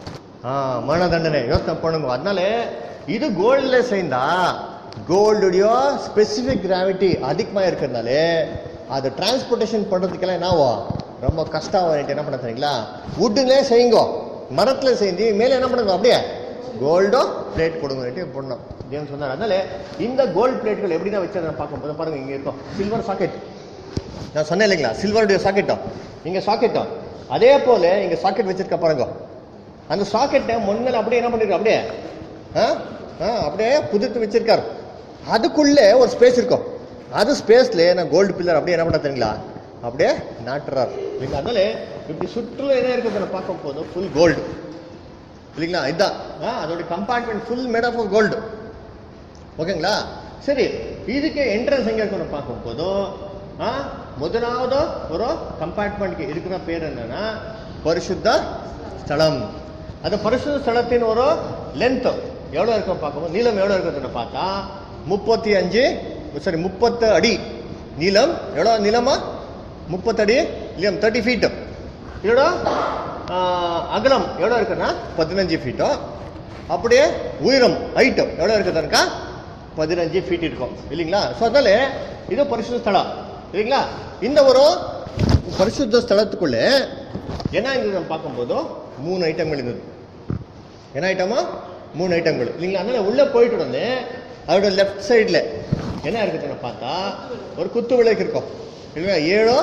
ஆ மரண தண்டனை யோசனை பண்ணுங்க அதனால இது கோல்டில் சேர்ந்தா கோல்டுடைய ஸ்பெசிஃபிக் கிராவிட்டி அதிகமாக இருக்கிறதுனாலே அது டிரான்ஸ்போர்ட்டேஷன் பண்ணுறதுக்கெல்லாம் என்னவோ ரொம்ப கஷ்டம் ஆகிட்டு என்ன பண்ண தெரியுங்களா வுட்டுலே செய்யுங்க மரத்தில் செஞ்சு மேலே என்ன பண்ணுங்க அப்படியே கோல்டோ பிளேட் கொடுங்க பண்ணோம் தேவன் சொன்னார் அதனால இந்த கோல்டு பிளேட்கள் எப்படி தான் வச்சு பார்க்கும்போது பாருங்க இங்கே இருக்கும் சில்வர் சாக்கெட் நான் சொன்னேன் இல்லைங்களா சில்வருடைய சாக்கெட்டும் இங்கே சாக்கெட்டும் அதே போல இங்கே சாக்கெட் வச்சிருக்க பாருங்க அந்த சாக்கெட்டை முன்னால் அப்படியே என்ன பண்ணிருக்கு அப்படியே ஆ ஆ அப்படியே புதுத்து வச்சிருக்காரு அதுக்குள்ளே ஒரு ஸ்பேஸ் இருக்கும் அது ஸ்பேஸ்ல நான் கோல்டு பில்லர் அப்படியே என்ன பண்ண தெரியுங்களா அப்படியே நாட்டுறாரு இல்லைங்களா அதனால இப்படி சுற்றுலா என்ன இருக்குதுன்னு பார்க்கும் போது ஃபுல் கோல்டு இல்லைங்களா இதுதான் ஆ, அதோட compartment full made of gold ஓகேங்களா சரி இதுக்கு என்ட்ரன்ஸ் எங்க இருக்கணும் பார்க்கும் போதும் ஆ, முதலாவது ஒரு கம்பார்ட்மெண்ட்க்கு இருக்கிற பேர் என்னன்னா பரிசுத்த ஸ்தலம் அந்த பரிசுத்த ஸ்தலத்தின் ஒரு லென்த் எவ்வளோ இருக்கும் பார்க்கும்போது நீளம் எவ்வளோ இருக்குதுன்னு பார்த்தா முப்பத்தி அஞ்சு சாரி முப்பத்து அடி நீளம் எவ்வளோ நீளமா முப்பத்தடி இல்லையா தேர்ட்டி ஃபீட் இதோட ஆ, அகலம் எவ்வளோ இருக்குன்னா பதினஞ்சு ஃபீட்டோ அப்படியே உயரம் ஹைட்டு எவ்வளோ இருக்குதுனாக்கா பதினஞ்சு ஃபீட் இருக்கும் இல்லைங்களா ஸோ அதனால இது பரிசுத்த ஸ்தலம் இல்லைங்களா இந்த ஒரு பரிசுத்த ஸ்தலத்துக்குள்ளே என்ன இருந்தது நம்ம பார்க்கும்போது மூணு ஐட்டங்கள் இருந்தது என்ன ஐட்டமா மூணு ஐட்டங்கள் இல்லைங்களா அதனால உள்ளே போயிட்டு வந்து அதோட லெஃப்ட் சைடில் என்ன இருக்குதுன்னு பார்த்தா ஒரு குத்து விளக்கு இருக்கும் இல்லைங்களா ஏழோ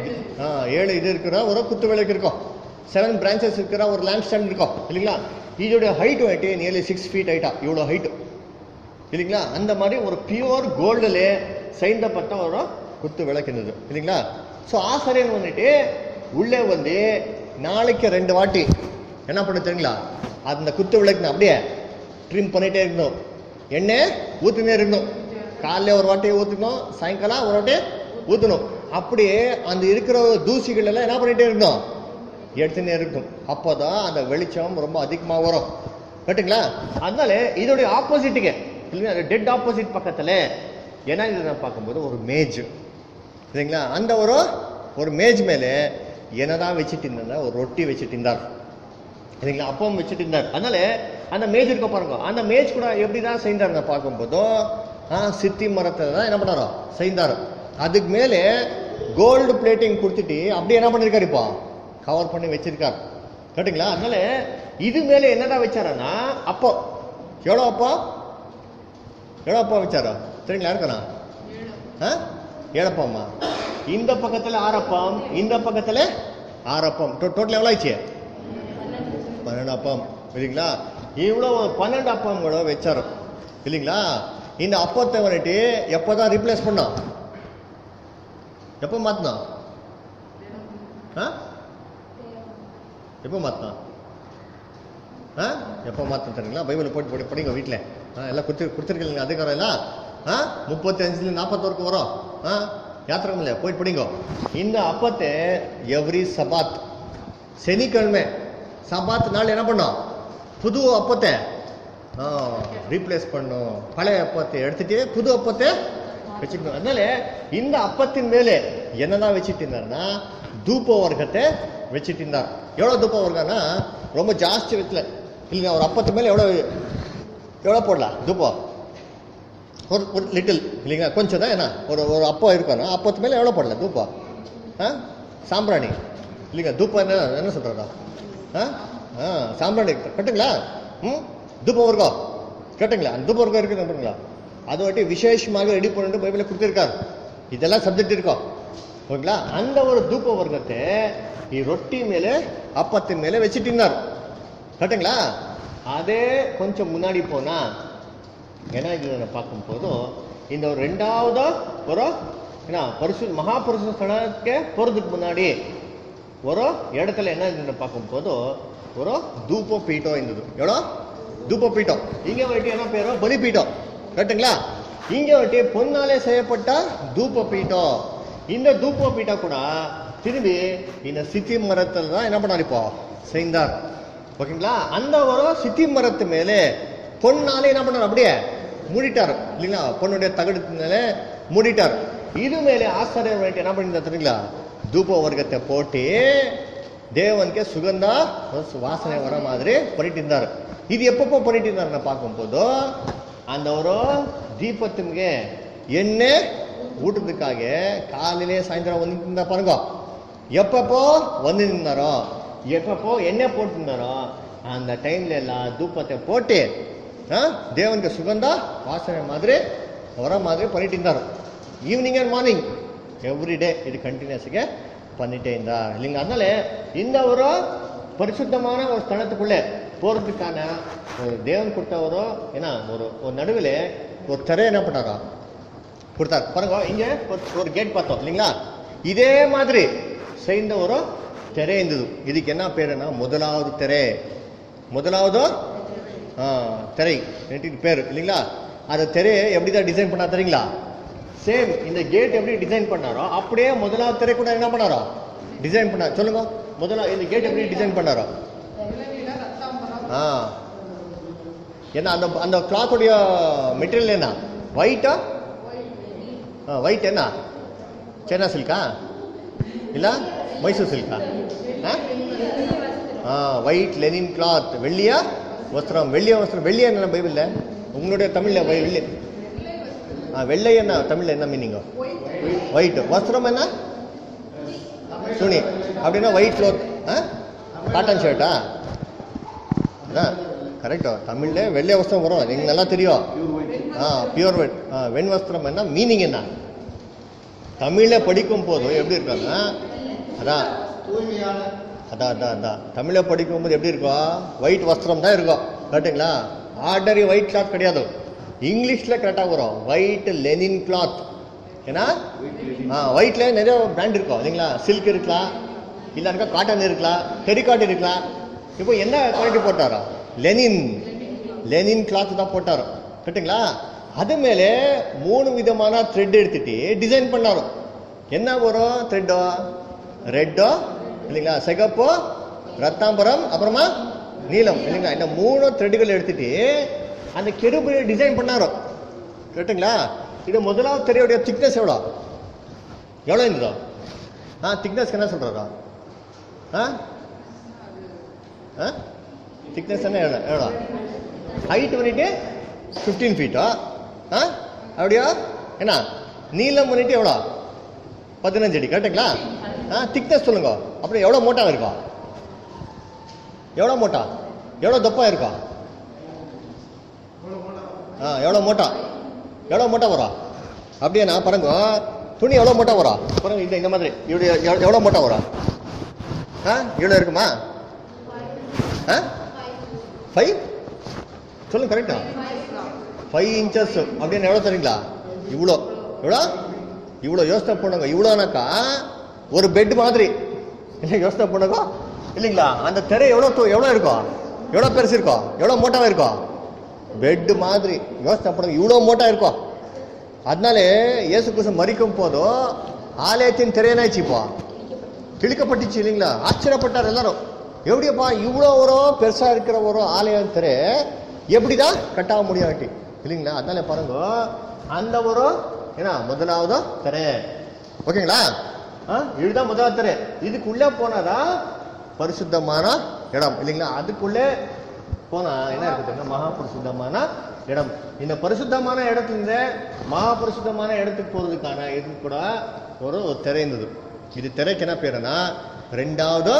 ஆ ஏழு இது இருக்கிற ஒரு குத்து விளக்கு இருக்கும் செவன் பிரான்ச்சஸ் இருக்கிற ஒரு லேண்ட் ஸ்டாண்ட் இருக்கும் இல்லைங்களா இதோடைய ஹைட் வந்துட்டு நியர்லி சிக்ஸ் ஃபீட் ஹைட்டா இவ்வளோ ஹைட்டு இல்லைங்களா அந்த மாதிரி ஒரு பியூர் கோல்டில் செய்தப்பட்ட ஒரு குத்து விளக்கு இருந்தது இல்லைங்களா ஸோ ஆசிரியன் வந்துட்டு உள்ளே வந்து நாளைக்கு ரெண்டு வாட்டி என்ன பண்ண தெரியுங்களா அந்த குத்து விளக்கு அப்படியே ட்ரிம் பண்ணிட்டே இருக்கணும் எண்ணெய் ஊற்றினே இருக்கணும் காலைல ஒரு வாட்டி ஊற்றணும் சாயங்காலம் ஒரு வாட்டி ஊற்றணும் அப்படியே அந்த இருக்கிற தூசிகள் எல்லாம் என்ன பண்ணிட்டே இருக்கணும் எடுத்துனே இருக்கும் அப்போதான் அந்த வெளிச்சம் ரொம்ப அதிகமாக வரும் கரெக்டுங்களா அதனால இதோடைய ஆப்போசிட்டுக்கு இல்லைங்களா டெட் ஆப்போசிட் பக்கத்தில் என்ன இது நான் பார்க்கும்போது ஒரு மேஜ் சரிங்களா அந்த ஒரு ஒரு மேஜ் மேலே என்னதான் வச்சுட்டு இருந்தா ஒரு ரொட்டி வச்சுட்டு இருந்தார் சரிங்களா அப்பம் வச்சுட்டு இருந்தார் அதனால அந்த மேஜ் இருக்க பாருங்க அந்த மேஜ் கூட எப்படி தான் செய்தாருங்க பார்க்கும்போதோ ஆ சித்தி மரத்தை தான் என்ன பண்ணாரோ செய்தார் அதுக்கு மேலே கோல்டு பிளேட்டிங் கொடுத்துட்டு அப்படியே என்ன பண்ணிருக்காரு இப்போ கவர் பண்ணி வச்சிருக்கார் கேட்டுங்களா அதனால இது மேலே என்னதான் வச்சாரன்னா அப்போ எவ்வளோ அப்போ எவ்வளோ அப்போ வச்சாரோ சரிங்களா இருக்கணா ஆ ஏழப்பம்மா இந்த பக்கத்துல ஆறப்பம் இந்த பக்கத்துல ஆறப்பம் டோட்டல் எவ்வளோ ஆயிடுச்சு பன்னெண்டு அப்பம் இல்லைங்களா இவ்வளோ பன்னெண்டு அப்பம் கூட வச்சாரு இல்லைங்களா இந்த அப்பத்தை வந்துட்டு எப்போதான் ரீப்ளேஸ் பண்ணோம் எப்போ மாத்தினோம் ஆ எப்போ மாத்தினோம் ஆ எப்போ மாத்தணும் தெரியுங்களா பைபிள் போட்டு போட்டு படிங்க வீட்டில் ஆ எல்லாம் கொடுத்து கொடுத்துருக்கீங்க அதிகாரம் எல்லாம் ஆ முப்பத்தி அஞ்சுல நாற்பத்தோருக்கு வரும் ஆ யாத்திரம் இல்லை போயிட்டு படிங்க இந்த அப்பத்தை எவ்ரி சபாத் சனிக்கிழமை சபாத் நாள் என்ன பண்ணோம் புது அப்பத்தை ரீப்ளேஸ் பண்ணும் பழைய அப்பத்தை எடுத்துட்டு புது அப்பத்தை வச்சுக்கணும் அதனால இந்த அப்பத்தின் மேலே என்னதான் வச்சுட்டு இருந்தாருன்னா தூப வர்க்கத்தை வச்சுட்டு இருந்தார் எவ்வளோ தூப வர்க்கம்னா ரொம்ப ஜாஸ்தி வைக்கல இல்லைங்க ஒரு அப்பத்து மேலே எவ்வளோ எவ்வளோ போடலாம் தூபம் ஒரு ஒரு லிட்டில் இல்லைங்களா கொஞ்சம் தான் என்ன ஒரு ஒரு அப்பம் இருக்கணும் அப்பத்து மேலே எவ்வளோ போடல தூப்பம் ஆ சாம்பிராணி இல்லைங்க தூப்பம் என்ன என்ன சொல்கிறதா ஆ ஆ சாம்பிராணி கட்டுங்களா ம் தூப்பம் வர்க்கம் கேட்டுங்களா அந்த தூப்பம் வர்க்கம் இருக்குது நம்புங்களா அதை வாட்டி விசேஷமாக ரெடி பண்ணிட்டு பைபிளில் கொடுத்துருக்காரு இதெல்லாம் சப்ஜெக்ட் இருக்கும் ஓகேங்களா அந்த ஒரு தூப்ப வர்க்கத்தை ಈ ರೊಟ್ಟಿ ಮೇಲೆ அப்பத்தின் மேலே வச்சுட்டிருந்தார் கரெக்டுங்களா அதே கொஞ்சம் முன்னாடி போனா என்ன இது பார்க்கும்போது இந்த ஒரு ரெண்டாவது ஒரு என்ன பரிசு மகாபரிசு ஸ்தலத்துக்கு போகிறதுக்கு முன்னாடி ஒரு இடத்துல என்ன இருந்தது பார்க்கும்போது ஒரு தூப பீட்டம் இருந்தது எவ்வளோ தூப பீட்டம் இங்கே வந்துட்டு என்ன பேரும் பலிபீட்டம் கரெக்டுங்களா இங்கே வந்துட்டு பொன்னாலே செய்யப்பட்ட தூப பீட்டம் இந்த தூப பீட்டம் கூட திரும்பி இந்த சித்தி மரத்தில் தான் என்ன பண்ணார் இப்போ செய்தார் ஓகேங்களா அந்த ஒரு சித்தி மரத்து மேலே பொண்ணாலே என்ன பண்ணார் அப்படியே மூடிட்டார் இல்லைங்களா பொண்ணுடைய தகடு மேலே மூடிட்டார் இது மேலே ஆச்சாரியர் வந்துட்டு என்ன பண்ணியிருந்தார் தெரியுங்களா தூப வர்க்கத்தை போட்டு தேவனுக்கு சுகந்த வாசனை வர மாதிரி பண்ணிட்டு இருந்தார் இது எப்பப்போ பண்ணிட்டு இருந்தாருன்னு பார்க்கும்போது அந்த ஒரு தீபத்துக்கு எண்ணெய் ஊட்டத்துக்காக காலையிலே சாயந்தரம் வந்துட்டு இருந்தா பாருங்க எப்பப்போ வந்து நின்னாரோ எப்பப்போ எண்ணெய் போட்டுருந்தாரோ அந்த டைம்ல எல்லாம் தூப்பத்தை போட்டு ஆ, தேவனுக்கு சுகந்த வாசனை மாதிரி வர மாதிரி பண்ணிட்டு இருந்தார் evening and morning every day இது கண்டினியூஸுಗೆ பண்ணிட்டே இருந்தார் இல்லைங்க அதனால இந்த ஒரு பரிசுத்தமான ஒரு ஸ்தலத்துக்குள்ளே போகிறதுக்கான ஒரு தேவன் கொடுத்தவரோ ஏன்னா ஒரு ஒரு நடுவில் ஒரு திரை என்ன பண்ணாரோ கொடுத்தார் பாருங்க இங்க ஒரு- ஒரு கேட் பார்த்தோம் இல்லைங்களா இதே மாதிரி செய்த ஒரு திரை இருந்தது இதுக்கு என்ன பேருன்னா முதலாவது திரை முதலாவது ஆ, திரை நெட்டிக்கு பேர் இல்லைங்களா அந்த திரையை எப்படி தான் டிசைன் பண்ணா தெரியுங்களா சேம் இந்த கேட் எப்படி டிசைன் பண்ணாரோ அப்படியே முதலாவது திரை கூட என்ன பண்ணாரோ டிசைன் பண்ணார் சொல்லுங்க முதலா இந்த கேட் எப்படி டிசைன் பண்ணாரோ வெள்ளை ரத்தாம்பரம் ஆ என்ன அந்த அந்த கிளாத்துடைய மெட்டீரியல் என்ன ஒயிட்டா ஒயிட் என்ன ಚೈನಾ ಸಿಲ್ಕಾ ಇಲ್ಲ ಮೈಸೂರು ಸಿಲ್ಕಾ ஒயிட் லெனின் கிளாத் வெள்ளியா வஸ்திரம் வெள்ளிய வஸ்திரம் வெள்ளி என்ன பைபிள்ல உங்களுடைய தமிழ்ல வை- வெள்ளி ஆ வெள்ளை என்ன தமிழ்ல என்ன மீனிங் ஒயிட் வஸ்திரம் என்ன துணி அப்படின்னா ஒயிட் க்ளோத் காட்டன் ஷர்ட்டா அதான் கரெக்டா தமிழ்ல வெள்ளை வஸ்திரம் வரும் நீங்க நல்லா தெரியும் ஆ பியூர் ஒயிட் ஆ வெண் வஸ்திரம் என்ன மீனிங் என்ன தமிழை படிக்கும் போது எப்படி இருக்காங்க அதான் அதான் அதான் அதான் தமிழை படிக்கும்போது எப்படி இருக்கும் ஒயிட் வஸ்திரம் தான் இருக்கும் கரெக்டுங்களா ஆர்டரி ஒயிட் கிளாத் கிடையாது இங்கிலீஷில் கரெக்டாக வரும் ஒயிட் லெனின் கிளாத் ஏன்னா ஆ ஒயிட்ல நிறைய பிராண்ட் இருக்கும் இல்லைங்களா சில்க் இருக்கலாம் இல்லைனாக்கா காட்டன் இருக்கலாம் டெரிகாட் இருக்கலாம் இப்போ என்ன குவாலிட்டி போட்டாரோ லெனின் லெனின் கிளாத் தான் போட்டாரு கரெக்டுங்களா அது மேலே மூணு விதமான த்ரெட் எடுத்துட்டு டிசைன் பண்ணாரு என்ன வரும் த்ரெட்டோ ரெட்டோ இல்லைங்களா சிகப்போ ரத்தாம்பரம் அப்புறமா நீலம் இல்லைங்களா இந்த மூணு த்ரெட்டுகள் எடுத்துட்டு அந்த கெருபு டிசைன் பண்ணாரு கரெக்டுங்களா இது முதலாவது திரையுடைய திக்னஸ் எவ்வளோ எவ்வளோ இருந்ததோ ஆ திக்னஸ்க்கு என்ன சொல்கிறாரா ஆ ஆ திக்னஸ் என்ன எவ்வளோ எவ்வளோ ஹைட் பண்ணிட்டு ஃபிஃப்டீன் ஃபீட்டா ஆ அப்படியா என்ன நீளம் பண்ணிட்டு எவ்வளோ பதினஞ்சு அடி கரெக்டுங்களா ஆ திக்னஸ் சொல்லுங்க அப்புறம் எவ்வளோ மோட்டா இருக்கும் எவ்வளோ மோட்டா எவ்வளோ தொப்பா இருக்கும் ஆ எவ்வளோ மோட்டா எவ்வளோ மோட்டா வரும் அப்படியே நான் பாருங்க துணி எவ்வளோ மோட்டா வரும் பாருங்க இந்த இந்த மாதிரி இப்படி எவ்வளோ- எவ்வளோ மோட்டா வரும் ஆ இவ்வளோ இருக்குமா ஆ ஃபைவ் சொல்லுங்க கரெக்டா ஃபைவ் இன்ச்சஸ் அப்படின்னு எவ்வளோ தரீங்களா இவ்வளோ எவ்வளோ இவ்வளோ யோசனை பண்ணுங்க இவ்வளோனாக்கா ஒரு பெட் மாதிரி இல்லை யோசனை பண்ணுங்க இல்லைங்களா அந்த திரை எவ்வளோ தூ- எவ்வளோ இருக்கும் எவ்வளோ பெருசு இருக்கும் எவ்வளோ மோட்டாவாக இருக்கும் பெட் மாதிரி யோசனை பண்ணுங்க இவ்வளோ மோட்டா இருக்கும் அதனாலே இயேசு கிறிஸ்து மறிக்கும் போதும் ஆலயத்தின் திரையனாச்சு இப்போ கிழிக்கப்பட்டுச்சு இல்லைங்களா ஆச்சரியப்பட்டார் எல்லாரும் எப்படியப்பா இவ்வளோ ஒரு பெருசா இருக்கிற ஒரு ஆலயம் திரை எப்படிதான் கட்டாக முடியாட்டி இல்லைங்களா அதனால பாருங்க அந்த ஒரு ஏன்னா முதலாவது திரை ஓகேங்களா ஆ, இதுதான் முதலாவது திரை இதுக்குள்ளே போனாதான் பரிசுத்தமான இடம் இல்லைங்களா அதுக்குள்ளே போனா என்ன இருக்குதுன்னா மகா பரிசுத்தமான இடம் இந்த பரிசுத்தமான இடத்துல மகா பரிசுத்தமான இடத்துக்கு போறதுக்கான இது கூட ஒரு திரை இருந்தது இது திரைக்கு என்ன பேருனா ரெண்டாவது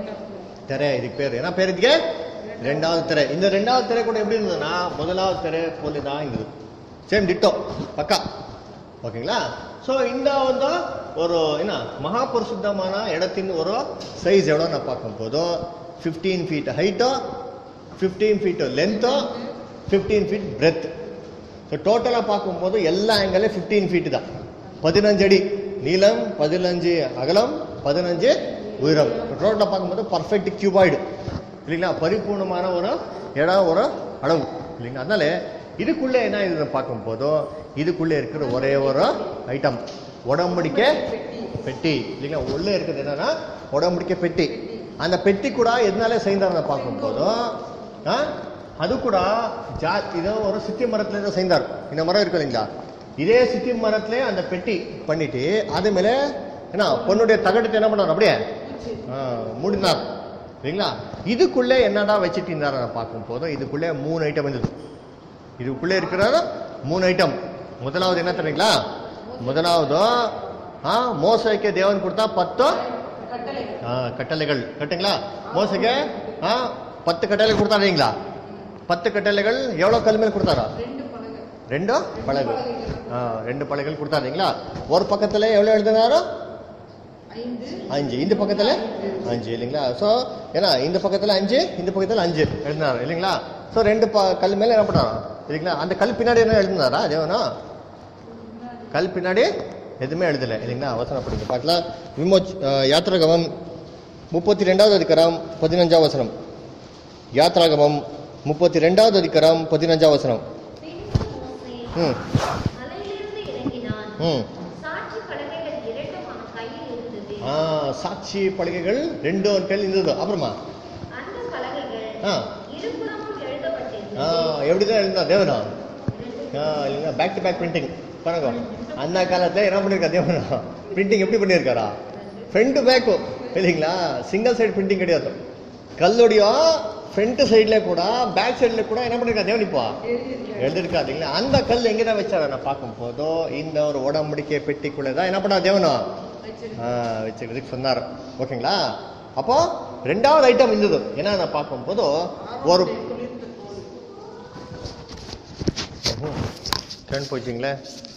திரை இதுக்கு பேர் என்ன பேர் இதுக்கு ரெண்டாவது திரை இந்த ரெண்டாவது திரை கூட எப்படி இருந்ததுன்னா முதலாவது திரை போல தான் இருந்தது சேம் டிட்டோ பக்கா ஓகேங்களா ஸோ இந்த வந்து ஒரு என்ன மகா பரிசுத்தமான இடத்தின் ஒரு சைஸ் எவ்வளோ நான் பார்க்கும்போது ஃபிஃப்டீன் ஃபீட் ஹைட்டோ ஃபிஃப்டீன் ஃபீட் லென்த்தோ ஃபிஃப்டீன் ஃபீட் பிரெத் ஸோ டோட்டலாக பார்க்கும்போது எல்லா ஆங்கிளும் ஃபிஃப்டீன் ஃபீட் தான் பதினஞ்சு அடி நீளம் பதினஞ்சு அகலம் பதினஞ்சு உயரம் டோட்டலாக பார்க்கும்போது பர்ஃபெக்ட் கியூபாய்டு இல்லைங்களா பரிபூர்ணமான ஒரு இடம் ஒரு அளவு இல்லைங்களா அதனால இதுக்குள்ளே என்ன இதுன்னு பார்க்கும்போதோ இதுக்குள்ளே இருக்கிற ஒரே ஒரு ஐட்டம் உடம்புடிக்கை பெட்டி இல்லைங்களா உள்ளே இருக்கிறது என்னன்னா உடம்புடிக்கை பெட்டி அந்த பெட்டி கூட எதனால செய்தார் பார்க்கும்போதும் ஆ, அது கூட ஜா இதோ ஒரு சித்தி மரத்துல இருந்து செய்தார் இந்த மரம் இருக்கு இல்லைங்களா இதே சித்தி மரத்துல அந்த பெட்டி பண்ணிட்டு அது மேல என்ன பொண்ணுடைய தகட்டத்தை என்ன பண்ணார் அப்படியே ஆ, மூடினார் சரிங்களா இதுக்குள்ளே என்னடா வச்சுட்டு இருந்தார் நான் பார்க்கும் போதும் இதுக்குள்ளே மூணு ஐட்டம் இருந்தது இதுக்குள்ளே இருக்கிற மூணு ஐட்டம் முதலாவது என்ன தெரியுங்களா முதலாவது ஆ மோசைக்கு தேவன் கொடுத்தா பத்து ஆ, கட்டளைகள் கட்டுங்களா மோசைக்கு ஆ பத்து கட்டளைகள் கொடுத்தாருங்களா பத்து கட்டளைகள் எவ்வளோ கல் மேல் கொடுத்தாரா ரெண்டு பலகு ஆ ரெண்டு பலகைகள் கொடுத்தாருங்களா ஒரு பக்கத்துல எவ்வளோ எழுதினாரோ அஞ்சு இந்த பக்கத்துல அஞ்சு இல்லைங்களா ஸோ ஏன்னா இந்த பக்கத்துல அஞ்சு இந்த பக்கத்துல அஞ்சு எழுதினாரு இல்லைங்களா ஸோ ரெண்டு ப கல் மேல என்ன பண்ணாரோ இல்லைங்களா அந்த கல் பின்னாடி என்ன எழுதினாரா தேவனா கல் பின்னாடி எதுவுமே எழுதலை இல்லைங்களா அவசரம் படிங்க பார்க்கலாம் விமோச் யாத்திராகமம் முப்பத்தி ரெண்டாவது அதிகாரம் பதினஞ்சாம் வசனம் யாத்ராகமம் முப்பத்தி ரெண்டாவது அதிகாரம் பதினஞ்சாம் வசனம் பின்பு மோசே ம் மலையிலிருந்து இறங்கினான் ம் சாட்சி பலகைகள் இரண்டும் அவன் கையில் இருந்தது ஆ சாட்சி பலகைகள் ரெண்டு ஒரு கையில் இருந்தது அப்புறமா அந்த பலகைகள் ஆ இருபுறமும் ஆ எழுதப்பட்டிருந்தது எப்படிதான் எழுந்தா தேவனா ஆ இல்லைங்களா பேக் டு பேக் பிரிண்டிங் பாருங்க அந்த காலத்துல என்ன பண்ணியிருக்கா தேவனா பிரிண்டிங் எப்படி பண்ணியிருக்காரா ஃப்ரண்ட் பேக்கு இல்லைங்களா சிங்கிள் சைடு பிரிண்டிங் கிடையாது கல்லுடைய ஃப்ரண்ட் சைடில் கூட பேக் சைடில் கூட என்ன பண்ணியிருக்கா தேவன் இப்போ எழுதிருக்கா இல்லைங்களா அந்த கல் எங்கே தான் வச்சாரா நான் பார்க்கும் போதோ இந்த ஒரு உடம்படிக்கை பெட்டிக்குள்ளே தான் என்ன பண்ணா தேவனா ஆ, வச்சுக்கிறதுக்கு சொன்னார் ஓகேங்களா அப்போ ரெண்டாவது ஐட்டம் இருந்தது ஏன்னா நான் பார்க்கும்போது ஒரு டர்ன் போச்சுங்களே